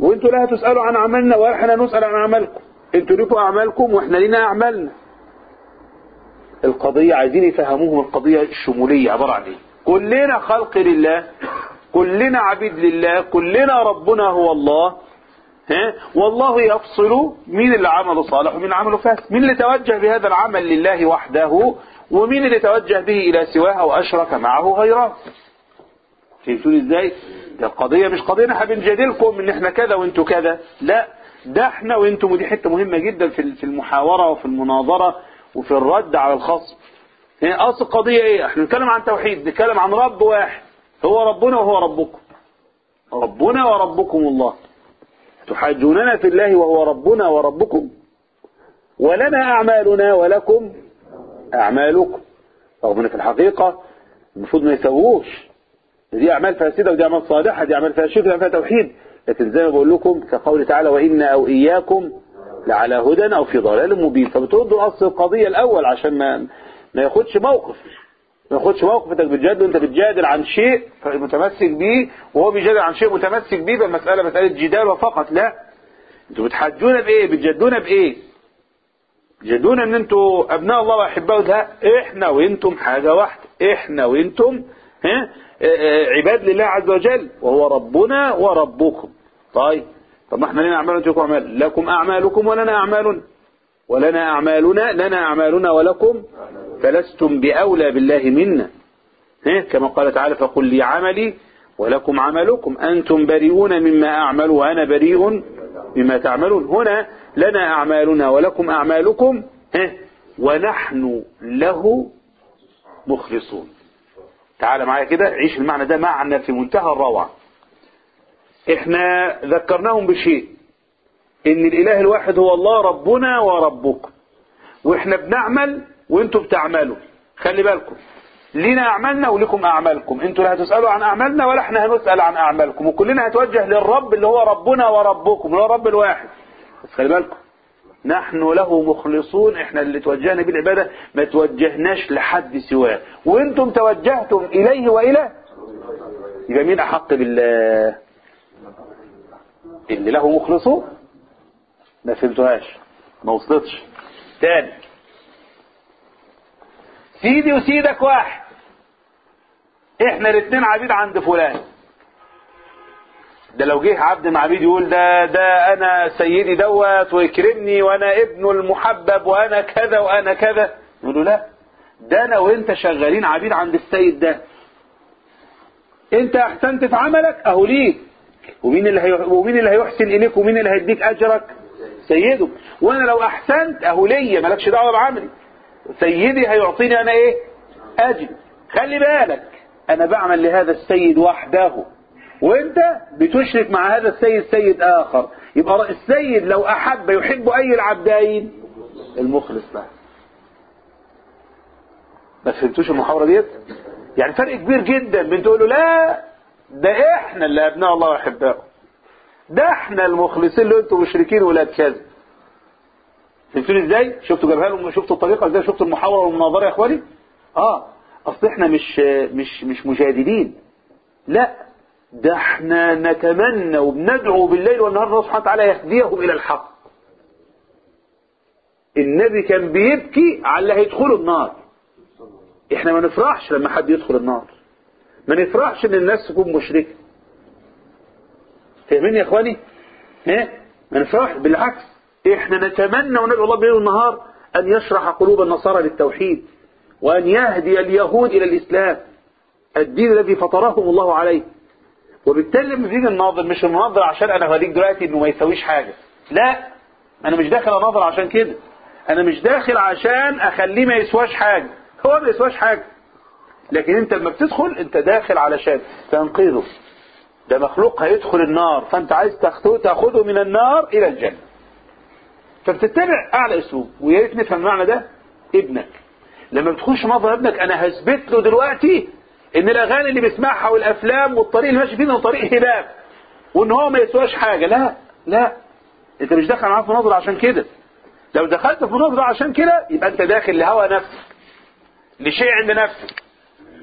وانتوا لا هتسألوا عن عملنا ولا احنا نسأل عن عملكم انتوا لكم اعمالكم واحنا لنا اعمالنا القضية عايزين يفهموهم القضية الشمولية عبارة عن ايه كلنا خلق لله كلنا عبيد لله كلنا ربنا هو الله ها والله يفصل مين اللي عمله صالح ومين اللي عمله فاسد مين اللي توجه بهذا العمل لله وحده ومين اللي توجه به الى سواه او اشرك معه غيره فهمتوني ازاي ده القضيه مش قضيه احنا بنجادلكم ان احنا كذا وانتوا كذا لا ده احنا وانتم ودي حته مهمه جدا في في المحاوره وفي المناظره وفي الرد على الخصم هي اصل القضيه ايه احنا بنتكلم عن توحيد بنتكلم عن رب واحد هو ربنا وهو ربكم ربنا وربكم الله تحاجوننا في الله وهو ربنا وربكم ولنا أعمالنا ولكم أعمالكم رغم ان في الحقيقة المفروض ما يسووش دي أعمال فاسدة ودي أعمال صالحة دي أعمال فيها شرك ودي أعمال فيها توحيد لكن زي ما بقول لكم كقول تعالى وإن أو إياكم لعلى هدى أو في ضلال مبين فبتردوا أصل القضية الأول عشان ما ما ياخدش موقف ما ياخدش موقف انت بتجادل وانت بتجادل عن شيء متمسك بيه وهو بيجادل عن شيء متمسك بيه فالمسألة مسألة جدال فقط لا انتوا بتحجونا بايه بتجادلونا بايه بتجادلونا ان انتوا ابناء الله واحبائه لا احنا وانتم حاجة واحدة احنا وانتم ها عباد لله عز وجل وهو ربنا وربكم طيب طب ما احنا لنا اعمال وانتم لكم اعمال لكم اعمالكم ولنا اعمالنا ولنا اعمالنا لنا اعمالنا ولكم فلستم باولى بالله منا ها كما قال تعالى فقل لي عملي ولكم عملكم انتم بريئون مما اعمل وانا بريء مما تعملون هنا لنا اعمالنا ولكم اعمالكم ها ونحن له مخلصون تعال معايا كده عيش المعنى ده معنى في منتهى الروعة احنا ذكرناهم بشيء ان الاله الواحد هو الله ربنا وربكم واحنا بنعمل وانتوا بتعملوا خلي بالكم لينا اعمالنا ولكم اعمالكم انتوا لا هتسالوا عن اعمالنا ولا احنا هنسال عن اعمالكم وكلنا هتوجه للرب اللي هو ربنا وربكم اللي هو الرب الواحد بس خلي بالكم نحن له مخلصون احنا اللي توجهنا بالعبادة ما توجهناش لحد سواه وانتم توجهتم اليه والى يبقى مين احق بالله اللي له مخلصون ما فهمتوهاش ما وصلتش تاني سيدي وسيدك واحد احنا الاثنين عبيد عند فلان ده لو جه عبد مع عبيد يقول ده ده انا سيدي دوت ويكرمني وانا ابنه المحبب وانا كذا وانا كذا يقول له لا ده انا وانت شغالين عبيد عند السيد ده انت احسنت في عملك اهو ليك ومين اللي هي... ومين اللي هيحسن اليك ومين اللي هيديك اجرك سيده وانا لو احسنت اهو ليا مالكش دعوه بعملي سيدي هيعطيني انا ايه اجر خلي بالك انا بعمل لهذا السيد وحده وانت بتشرك مع هذا السيد سيد اخر يبقى السيد لو احب يحب اي العبدين المخلص له ما فهمتوش المحاورة ديت يعني فرق كبير جدا بين تقول له لا ده احنا اللي ابناء الله واحبائه ده احنا المخلصين اللي انتم مشركين ولاد كذا فهمتوني ازاي شفتوا جابها لهم شفتوا الطريقه ازاي شفتوا المحاوره والمناظره يا اخواني اه اصل احنا مش مش مش مجادلين لا ده احنا نتمنى وبندعو بالليل والنهار الله سبحانه وتعالى يهديهم الى الحق النبي كان بيبكي على اللي هيدخلوا النار احنا ما نفرحش لما حد يدخل النار ما نفرحش ان الناس تكون مشركه فاهمين يا اخواني ها ما نفرحش بالعكس احنا نتمنى وندعو الله بالليل والنهار ان يشرح قلوب النصارى للتوحيد وان يهدي اليهود الى الاسلام الدين الذي فطرهم الله عليه وبالتالي لما بيجي الناظر مش الناظر عشان انا هوريك دلوقتي انه ما يسويش حاجه لا انا مش داخل اناظر عشان كده انا مش داخل عشان اخليه ما يسواش حاجه هو ما يسواش حاجه لكن انت لما بتدخل انت داخل علشان تنقذه ده مخلوق هيدخل النار فانت عايز تاخده تاخده من النار الى الجنه فبتتبع اعلى اسلوب ويا ريت نفهم المعنى ده ابنك لما بتخش نظر ابنك انا هثبت له دلوقتي ان الاغاني اللي بيسمعها والافلام والطريق اللي ماشي فيه ده طريق هباب وان هو ما يسواش حاجه لا لا انت مش داخل معاه في نظره عشان كده لو دخلت في نظره عشان كده يبقى انت داخل لهوى نفسك لشيء عند نفسك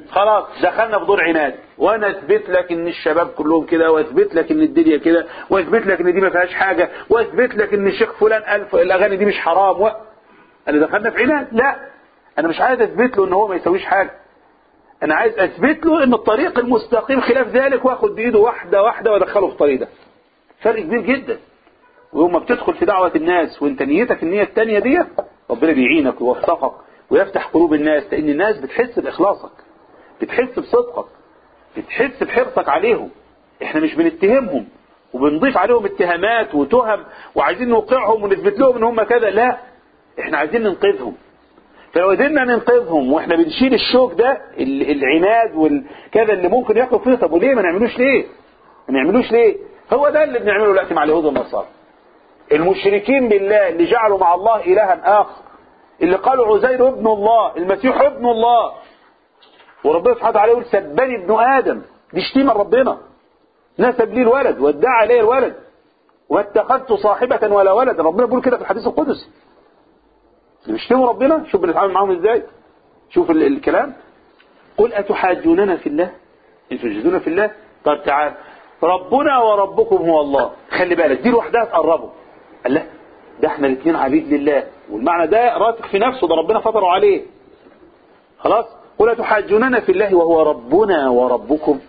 خلاص دخلنا في دور عناد وانا اثبت لك ان الشباب كلهم كده واثبت لك ان الدنيا كده واثبت لك ان دي ما فيهاش حاجه واثبت لك ان الشيخ فلان الف الاغاني دي مش حرام و... انا دخلنا في عناد لا انا مش عايز اثبت له ان هو ما يسويش حاجه انا عايز اثبت له ان الطريق المستقيم خلاف ذلك واخد بايده واحده واحده وادخله في الطريق ده فرق كبير جدا ويوم ما بتدخل في دعوة الناس وانت نيتك النية التانية دي ربنا بيعينك ويوفقك ويفتح قلوب الناس لان الناس بتحس باخلاصك بتحس بصدقك بتحس بحرصك عليهم احنا مش بنتهمهم وبنضيف عليهم اتهامات وتهم وعايزين نوقعهم ونثبت لهم ان هم كذا لا احنا عايزين ننقذهم فلو قدرنا ننقذهم واحنا بنشيل الشوك ده ال- العناد والكذا اللي ممكن يقف فيه طب وليه ما نعملوش ليه ما نعملوش ليه هو ده اللي بنعمله دلوقتي مع اليهود والنصارى المشركين بالله اللي جعلوا مع الله إلها آخر اللي قالوا عزير ابن الله المسيح ابن الله وربنا سبحانه وتعالى يقول سبني ابن آدم دي شتيمة ربنا نسب لي الولد وادعى لي الولد واتخذت صاحبة ولا ولد ربنا بيقول كده في الحديث القدسي اللي بيشتموا ربنا شوف بنتعامل معاهم ازاي شوف ال- الكلام قل أتحاجوننا في الله إن تجدون في الله طب تعال ربنا وربكم هو الله خلي بالك دي لوحدها تقربه قال لا ده احنا الاثنين عبيد لله والمعنى ده راسخ في نفسه ده ربنا فطره عليه خلاص قل تحاجوننا في الله وهو ربنا وربكم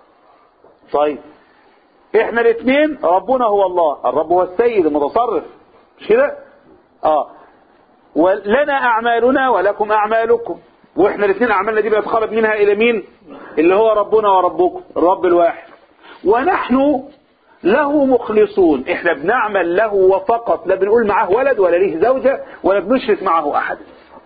طيب احنا الاثنين ربنا هو الله الرب هو السيد المتصرف مش كده اه ولنا اعمالنا ولكم اعمالكم واحنا الاثنين اعمالنا دي بيتخرج منها الى مين اللي هو ربنا وربكم الرب الواحد ونحن له مخلصون احنا بنعمل له وفقط لا بنقول معاه ولد ولا ليه زوجة ولا بنشرك معه احد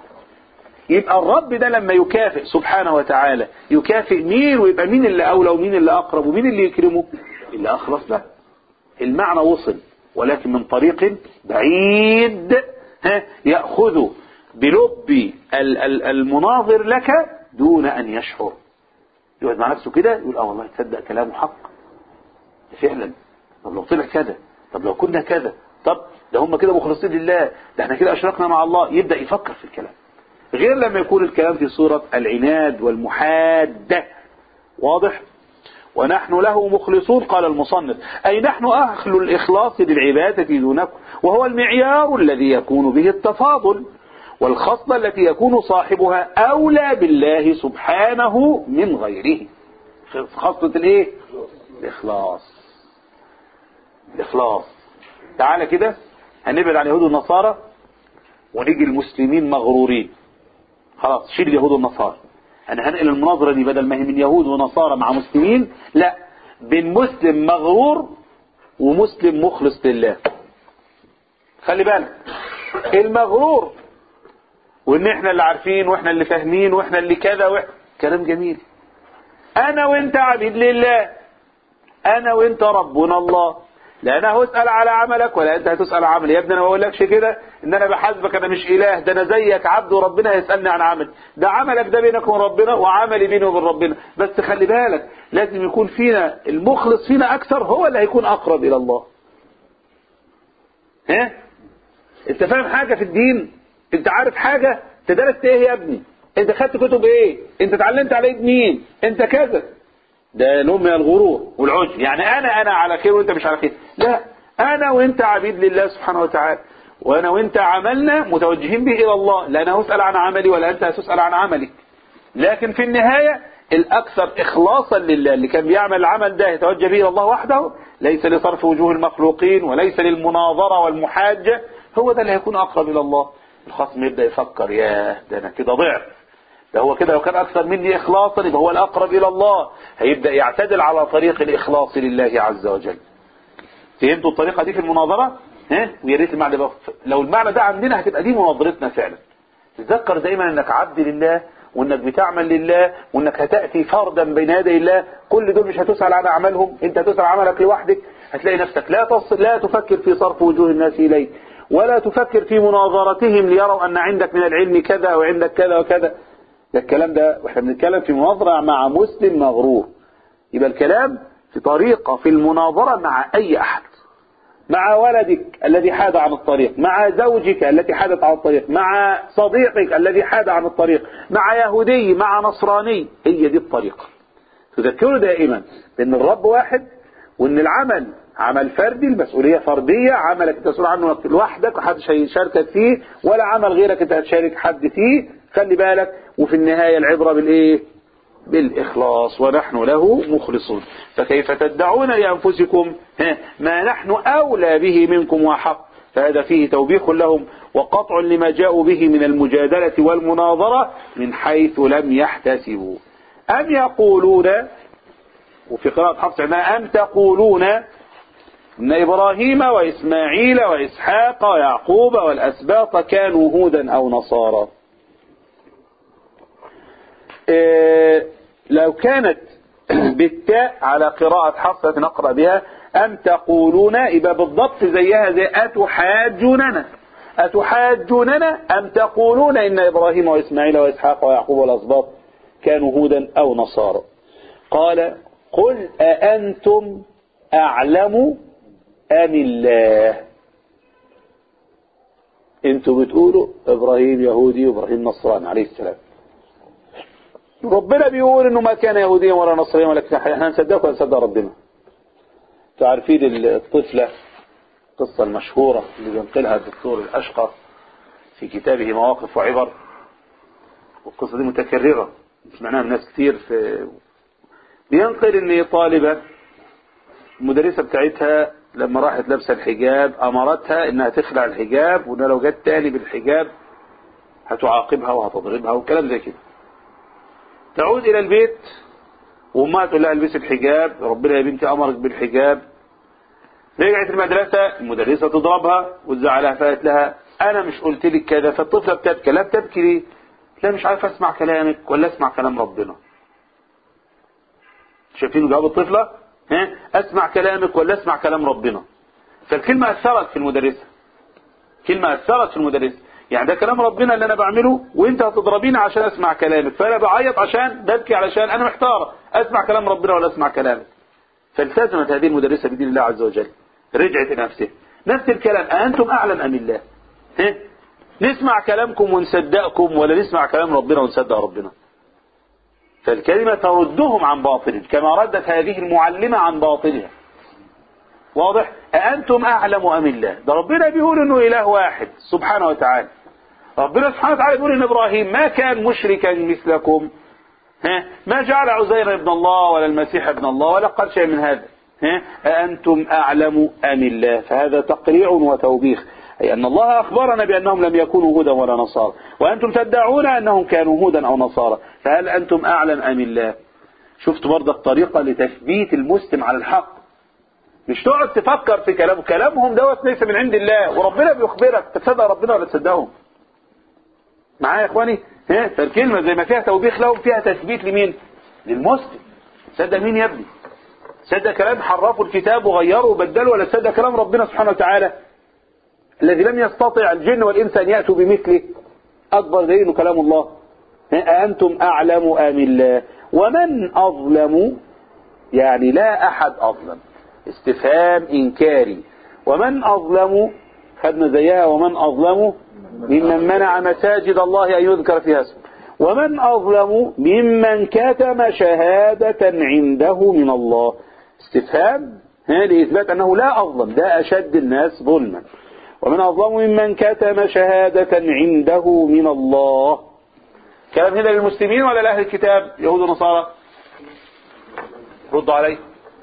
يبقى الرب ده لما يكافئ سبحانه وتعالى يكافئ مين ويبقى مين اللي اولى ومين اللي اقرب ومين اللي يكرمه اللي اخلص له المعنى وصل ولكن من طريق بعيد ها يأخذ بلب ال- ال- المناظر لك دون ان يشعر يقعد مع نفسه كده يقول اه والله تصدق كلامه حق فعلا طب لو طلع كذا طب لو كنا كذا طب ده هم كده مخلصين لله ده احنا كده اشركنا مع الله يبدأ يفكر في الكلام غير لما يكون الكلام في صورة العناد والمحادة واضح ونحن له مخلصون قال المصنف أي نحن أهل الإخلاص للعبادة دونكم وهو المعيار الذي يكون به التفاضل والخصلة التي يكون صاحبها أولى بالله سبحانه من غيره خصلة الايه الإخلاص الإخلاص تعالى كده هنبعد عن اليهود والنصارى ونيجي المسلمين مغرورين خلاص شيل اليهود والنصارى انا هنقل المناظرة دي بدل ما هي من يهود ونصارى مع مسلمين لا بين مسلم مغرور ومسلم مخلص لله خلي بالك المغرور وان احنا اللي عارفين واحنا اللي فاهمين واحنا اللي كذا واحنا كلام جميل انا وانت عبيد لله انا وانت ربنا الله لا انا هسأل على عملك ولا انت هتسأل على عملي يا ابني انا ما بقولكش كده ان انا بحاسبك انا مش اله ده انا زيك عبد وربنا هيسألني عن عملي ده عملك ده بينك وبين ربنا وعملي بيني وبين ربنا بس خلي بالك لازم يكون فينا المخلص فينا اكثر هو اللي هيكون اقرب الى الله ها انت فاهم حاجة في الدين انت عارف حاجة انت درست ايه يا ابني انت خدت كتب ايه انت اتعلمت على ايد مين انت كذا ده نوع من الغرور والعجب يعني انا انا على خير وانت مش على خير لا انا وانت عبيد لله سبحانه وتعالى وانا وانت عملنا متوجهين به الى الله لا انا هسأل عن عملي ولا انت هتسأل عن عملك لكن في النهاية الاكثر اخلاصا لله اللي كان بيعمل العمل ده يتوجه به الى الله وحده ليس لصرف وجوه المخلوقين وليس للمناظرة والمحاجة هو ده اللي هيكون اقرب الى الله الخصم يبدأ يفكر ياه ده انا كده ضعف ده هو كده لو كان أكثر مني إخلاصا يبقى هو الأقرب إلى الله هيبدأ يعتدل على طريق الإخلاص لله عز وجل فهمتوا الطريقة دي في المناظرة ها ويا ريت المعنى بقى لو المعنى ده عندنا هتبقى دي مناظرتنا فعلا تذكر دايما انك عبد لله وانك بتعمل لله وانك هتأتي فردا بين يدي الله كل دول مش هتسأل عن اعمالهم انت هتسأل عملك لوحدك هتلاقي نفسك لا تصل لا تفكر في صرف وجوه الناس اليك ولا تفكر في مناظرتهم ليروا ان عندك من العلم كذا وعندك كذا وكذا ده الكلام ده واحنا بنتكلم في مناظرة مع مسلم مغرور يبقى الكلام في طريقة في المناظرة مع أي أحد مع ولدك الذي حاد عن الطريق مع زوجك التي حادت عن الطريق مع صديقك الذي حاد عن الطريق مع يهودي مع نصراني هي دي الطريقة تذكروا دائما بأن الرب واحد وأن العمل عمل فردي المسؤولية فردية عملك انت مسؤول عنه لوحدك وحدش هيشاركك فيه ولا عمل غيرك انت هتشارك حد فيه خلي بالك وفي النهاية العبرة بالايه بالإخلاص ونحن له مخلصون فكيف تدعون لأنفسكم ها، ما نحن أولى به منكم وحق فهذا فيه توبيخ لهم وقطع لما جاءوا به من المجادلة والمناظرة من حيث لم يحتسبوا أم يقولون وفي قراءة حفص عندنا أم تقولون إن إبراهيم وإسماعيل وإسحاق ويعقوب والأسباط كانوا هودا أو نصارى إيه لو كانت بالتاء على قراءة حفصة نقرأ بها أم تقولون يبقى بالضبط زيها زي أتحاجوننا أتحاجوننا أم تقولون إن إبراهيم وإسماعيل وإسحاق ويعقوب والأسباط كانوا هودا أو نصارى قال قل أأنتم أعلم أم الله انتوا بتقولوا إبراهيم يهودي وإبراهيم نصراني عليه السلام ربنا بيقول انه ما كان يهوديا ولا نصرانيا ولا كتاب احنا هنصدقه ولا نصدق ربنا تعرفين الطفلة القصة المشهورة اللي بينقلها الدكتور الأشقر في كتابه مواقف وعبر والقصة دي متكررة سمعناها من ناس كتير في بينقل ان طالبة المدرسة بتاعتها لما راحت لابسة الحجاب امرتها انها تخلع الحجاب وان لو جت تاني بالحجاب هتعاقبها وهتضربها وكلام زي كده تعود الى البيت وامها تقول لها البسي الحجاب ربنا يا بنتي امرك بالحجاب رجعت المدرسة المدرسة تضربها وتزعلها فقالت لها انا مش قلت لك كذا فالطفلة بتبكي لا بتبكي ليه لا مش عارف اسمع كلامك ولا اسمع كلام ربنا شايفين جواب الطفلة ها اسمع كلامك ولا اسمع كلام ربنا فالكلمة اثرت في المدرسة كلمة اثرت في المدرسة يعني ده كلام ربنا اللي انا بعمله وانت هتضربيني عشان اسمع كلامك فانا بعيط عشان ببكي علشان انا محتار اسمع كلام ربنا ولا اسمع كلامك فالتزمت هذه المدرسة بدين الله عز وجل رجعت الى نفسها نفس الكلام أأنتم أعلم أم الله ها؟ نسمع كلامكم ونصدقكم ولا نسمع كلام ربنا ونصدق ربنا فالكلمة تردهم عن باطل كما ردت هذه المعلمة عن باطلها واضح أأنتم أعلم أم الله ده ربنا بيقول إنه إله واحد سبحانه وتعالى ربنا سبحانه وتعالى يقول إن إبراهيم ما كان مشركا مثلكم ها ما جعل عزير ابن الله ولا المسيح ابن الله ولا قال شيء من هذا ها أأنتم أعلم أم الله فهذا تقريع وتوبيخ أي أن الله أخبرنا بأنهم لم يكونوا هودا ولا نصارى وأنتم تدعون أنهم كانوا هودا أو نصارى فهل أنتم أعلم أم الله شفت برضه الطريقة لتثبيت المسلم على الحق مش تقعد تفكر في كلام كلامهم دوت ليس من عند الله وربنا بيخبرك تصدق ربنا ولا تصدقهم معايا يا اخواني ها فالكلمة زي ما فيها توبيخ لهم فيها تثبيت لمين للمسلم صدق مين يا ابني صدق كلام حرفوا الكتاب وغيروا وبدلوا ولا صدق كلام ربنا سبحانه وتعالى الذي لم يستطع الجن والإنس أن يأتوا بمثله أكبر دليل كلام الله أأنتم أعلم أم الله ومن أظلم يعني لا أحد أظلم استفهام إنكاري ومن أظلم خدنا زيها ومن أظلم ممن منع مساجد الله أن يذكر فيها اسمه ومن أظلم ممن كتم شهادة عنده من الله استفهام لإثبات أنه لا أظلم ده أشد الناس ظلما ومن أظلم ممن كتم شهادة عنده من الله كلام هنا للمسلمين ولا لأهل الكتاب يهود ونصارى ردوا عليه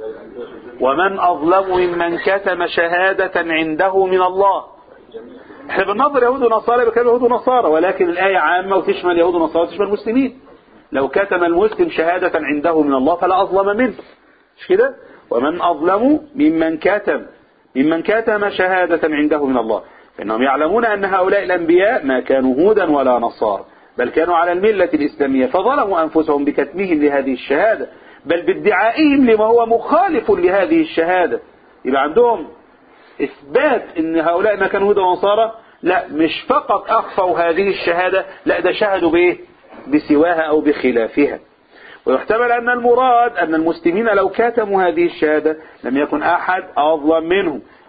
ومن أظلم ممن كتم شهادة عنده من الله احنا بننظر يهود ونصارى بكلام يهود ونصارى ولكن الآية عامة وتشمل يهود ونصارى وتشمل المسلمين لو كتم المسلم شهادة عنده من الله فلا أظلم منه مش كده ومن أظلم ممن كتم ممن كتم شهادة عنده من الله فإنهم يعلمون أن هؤلاء الأنبياء ما كانوا هودا ولا نصارى بل كانوا على الملة الإسلامية فظلموا أنفسهم بكتمهم لهذه الشهادة بل بادعائهم لما هو مخالف لهذه الشهادة يبقى عندهم إثبات أن هؤلاء ما كانوا هودا ونصارى لا مش فقط أخفوا هذه الشهادة لا ده شهدوا بإيه بسواها أو بخلافها ويحتمل أن المراد أن المسلمين لو كتموا هذه الشهادة لم يكن أحد أظلم منهم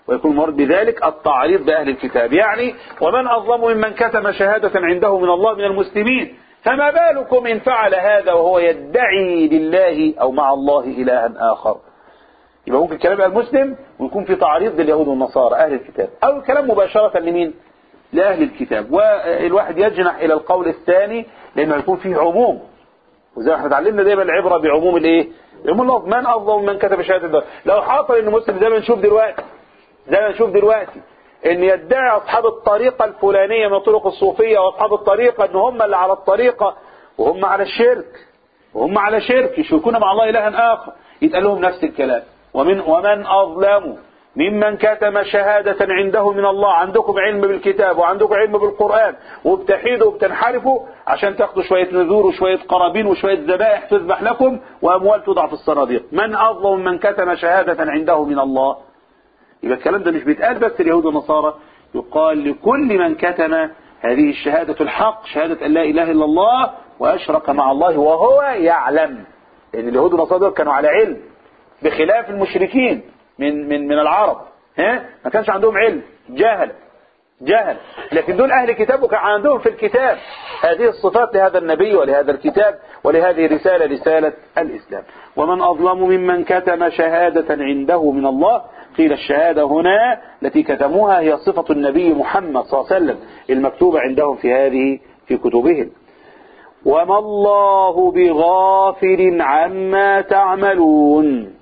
ويكون المراد بذلك التعريض بأهل الكتاب يعني ومن أظلم ممن كتم شهادة عنده من الله من المسلمين فما بالكم إن فعل هذا وهو يدعي لله أو مع الله إلها آخر يبقى ممكن الكلام يبقى المسلم ويكون في تعريض لليهود والنصارى أهل الكتاب أو الكلام مباشرة لمين لأهل الكتاب والواحد يجنح إلى القول الثاني لأنه يكون فيه عموم وزي ما احنا اتعلمنا دايما العبرة بعموم الايه عموم اللفظ من أظلم من كتب شهادة الله لو حصل إن مسلم زي ما نشوف دلوقتي زي ما نشوف دلوقتي ان يدعي اصحاب الطريقة الفلانية من الطرق الصوفية واصحاب الطريقة ان هم اللي على الطريقة وهم على الشرك وهم على شرك يشركون مع الله الها اخر يتقال لهم نفس الكلام ومن ومن اظلم ممن كتم شهادة عنده من الله عندكم علم بالكتاب وعندكم علم بالقرآن وبتحيدوا وبتنحرفوا عشان تاخدوا شوية نذور وشوية قرابين وشوية ذبائح تذبح لكم وأموال تضع في الصناديق من أظلم من كتم شهادة عنده من الله يبقى الكلام ده مش بيتقال بس اليهود والنصارى يقال لكل من كتم هذه الشهادة الحق شهادة أن لا إله إلا الله وأشرك مع الله وهو يعلم لأن اليهود والنصارى دول كانوا على علم بخلاف المشركين من من من العرب ها ما كانش عندهم علم جهل جهل لكن دول أهل كتاب وكان عندهم في الكتاب هذه الصفات لهذا النبي ولهذا الكتاب ولهذه الرسالة رسالة الإسلام ومن أظلم ممن كتم شهادة عنده من الله قيل الشهادة هنا التي كتموها هي صفة النبي محمد صلى الله عليه وسلم المكتوبة عندهم في هذه في كتبهم وما الله بغافل عما تعملون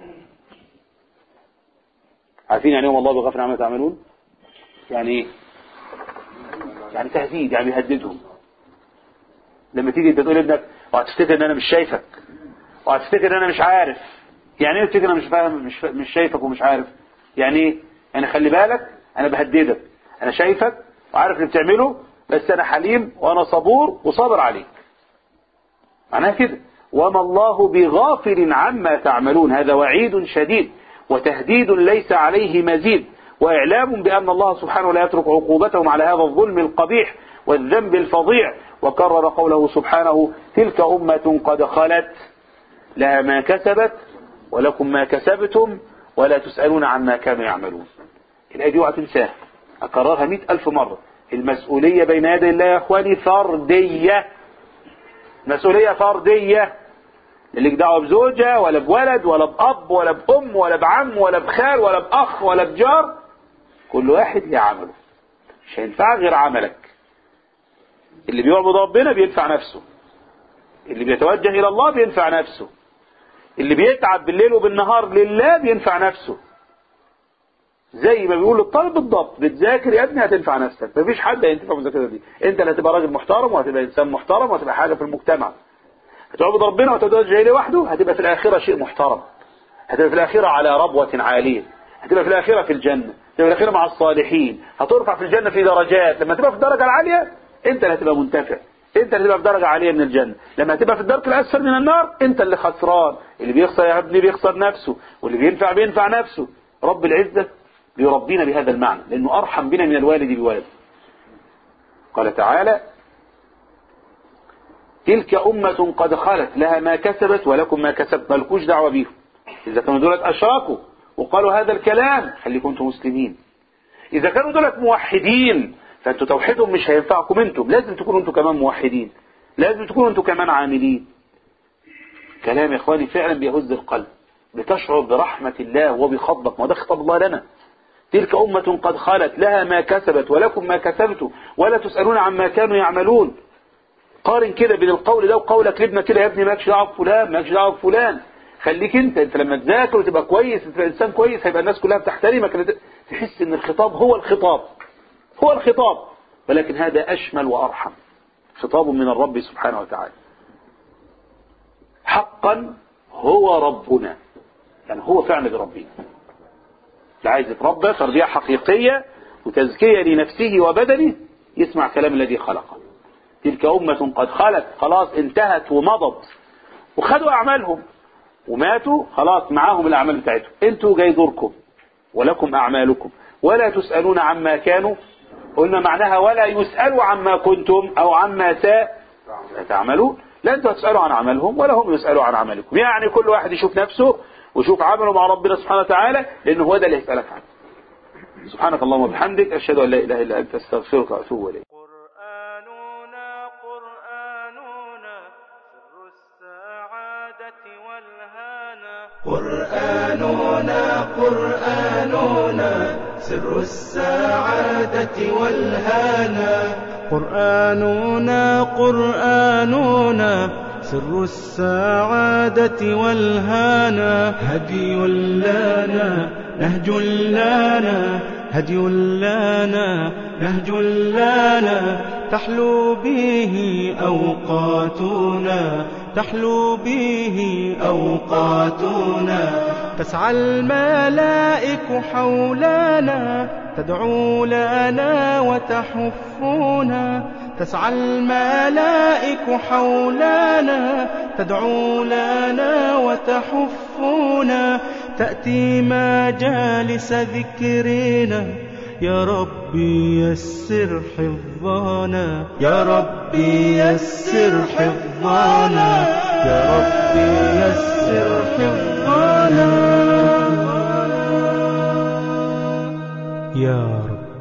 عارفين يعني ايه الله بغافل عما تعملون يعني ايه يعني تهديد يعني بيهددهم لما تيجي انت تقول لابنك وهتفتكر ان انا مش شايفك وهتفتكر ان انا مش عارف يعني ايه تفتكر انا مش فاهم مش, مش شايفك ومش عارف يعني ايه يعني خلي بالك انا بهددك انا شايفك وعارف اللي بتعمله بس انا حليم وانا صبور وصابر عليك معناها كده وما الله بغافل عما تعملون هذا وعيد شديد وتهديد ليس عليه مزيد وإعلام بأن الله سبحانه لا يترك عقوبتهم على هذا الظلم القبيح والذنب الفظيع وكرر قوله سبحانه تلك أمة قد خلت لها ما كسبت ولكم ما كسبتم ولا تسألون عما كانوا يعملون الآية دي اوعى تنساها أكررها مئة ألف مرة المسؤولية بين يدي الله يا أخواني فردية مسؤولية فردية اللي دعوه بزوجة ولا بولد ولا بأب ولا بأم ولا بعم ولا بخال ولا بأخ ولا بجار كل واحد ليه عمله مش هينفع غير عملك اللي بيعبد ربنا بينفع نفسه اللي بيتوجه إلى الله بينفع نفسه اللي بيتعب بالليل وبالنهار لله بينفع نفسه زي ما بيقول الطالب بالضبط بتذاكر يا ابني هتنفع نفسك مفيش حد هينتفع بالذاكره دي انت اللي هتبقى راجل محترم وهتبقى انسان محترم وهتبقى حاجه في المجتمع هتعبد ربنا وتتوجه اليه وحده هتبقى في الاخره شيء محترم هتبقى في الاخره على ربوه عاليه هتبقى في الاخره في الجنه هتبقى في الاخره مع الصالحين هترفع في الجنه في درجات لما تبقى في الدرجه العاليه انت اللي هتبقى منتفع انت اللي هتبقى في درجه عاليه من الجنه لما هتبقى في الدرك الاسفل من النار انت اللي خسران اللي بيخسر يا ابني بيخسر نفسه واللي بينفع بينفع نفسه رب العزه بيربينا بهذا المعنى لانه ارحم بنا من الوالد بولده قال تعالى تلك أمة قد خلت لها ما كسبت ولكم ما كسبت مالكوش دعوة بيهم إذا كانوا دولت أشراكوا وقالوا هذا الكلام خليكم انتم مسلمين إذا كانوا دولت موحدين فأنتوا توحيدهم مش هينفعكم انتم لازم تكونوا انتم كمان موحدين لازم تكونوا انتم كمان عاملين كلام يا إخواني فعلا بيهز القلب بتشعر برحمة الله وبخطبك ما ده خطاب الله لنا تلك أمة قد خلت لها ما كسبت ولكم ما كسبتم ولا تسألون عما كانوا يعملون قارن كده بين القول ده وقولك لابنك كده يا ابني مالكش دعوه بفلان مالكش دعوه بفلان خليك انت انت لما تذاكر وتبقى كويس تبقى انسان كويس هيبقى الناس كلها بتحترمك تحس ان الخطاب هو الخطاب هو الخطاب ولكن هذا اشمل وارحم خطاب من الرب سبحانه وتعالى حقا هو ربنا يعني هو فعلا بربنا اللي عايز يتربى تربيه حقيقيه وتزكيه لنفسه وبدنه يسمع كلام الذي خلقه تلك أمة قد خلت خلاص انتهت ومضت وخدوا أعمالهم وماتوا خلاص معاهم الأعمال بتاعتهم انتوا جاي دوركم ولكم أعمالكم ولا تسألون عما كانوا قلنا معناها ولا يسألوا عما كنتم أو عما تعملون لا انتوا تسألوا عن عملهم ولا هم يسألوا عن عملكم يعني كل واحد يشوف نفسه ويشوف عمله مع ربنا سبحانه وتعالى لأنه هو ده اللي هيسألك عنه سبحانك اللهم وبحمدك أشهد أن لا إله إلا أنت أستغفرك وأتوب إليك قرآننا قرآننا سر السعادة والهانا قرآننا قرآننا سر السعادة والهانا قرآننا قرآننا سر السعادة والهانا هدي لنا نهج لنا هدي لنا نهج لنا تحلو به أوقاتنا تحلو به أوقاتنا تسعى الملائك حولنا تدعو لنا وتحفنا تسعى الملائك حولنا تدعو لنا وتحفنا تأتي مجالس ذكرنا يا ربي يسر حفظنا يا ربي يسر حفظنا يا ربي يسر حفظنا يا رب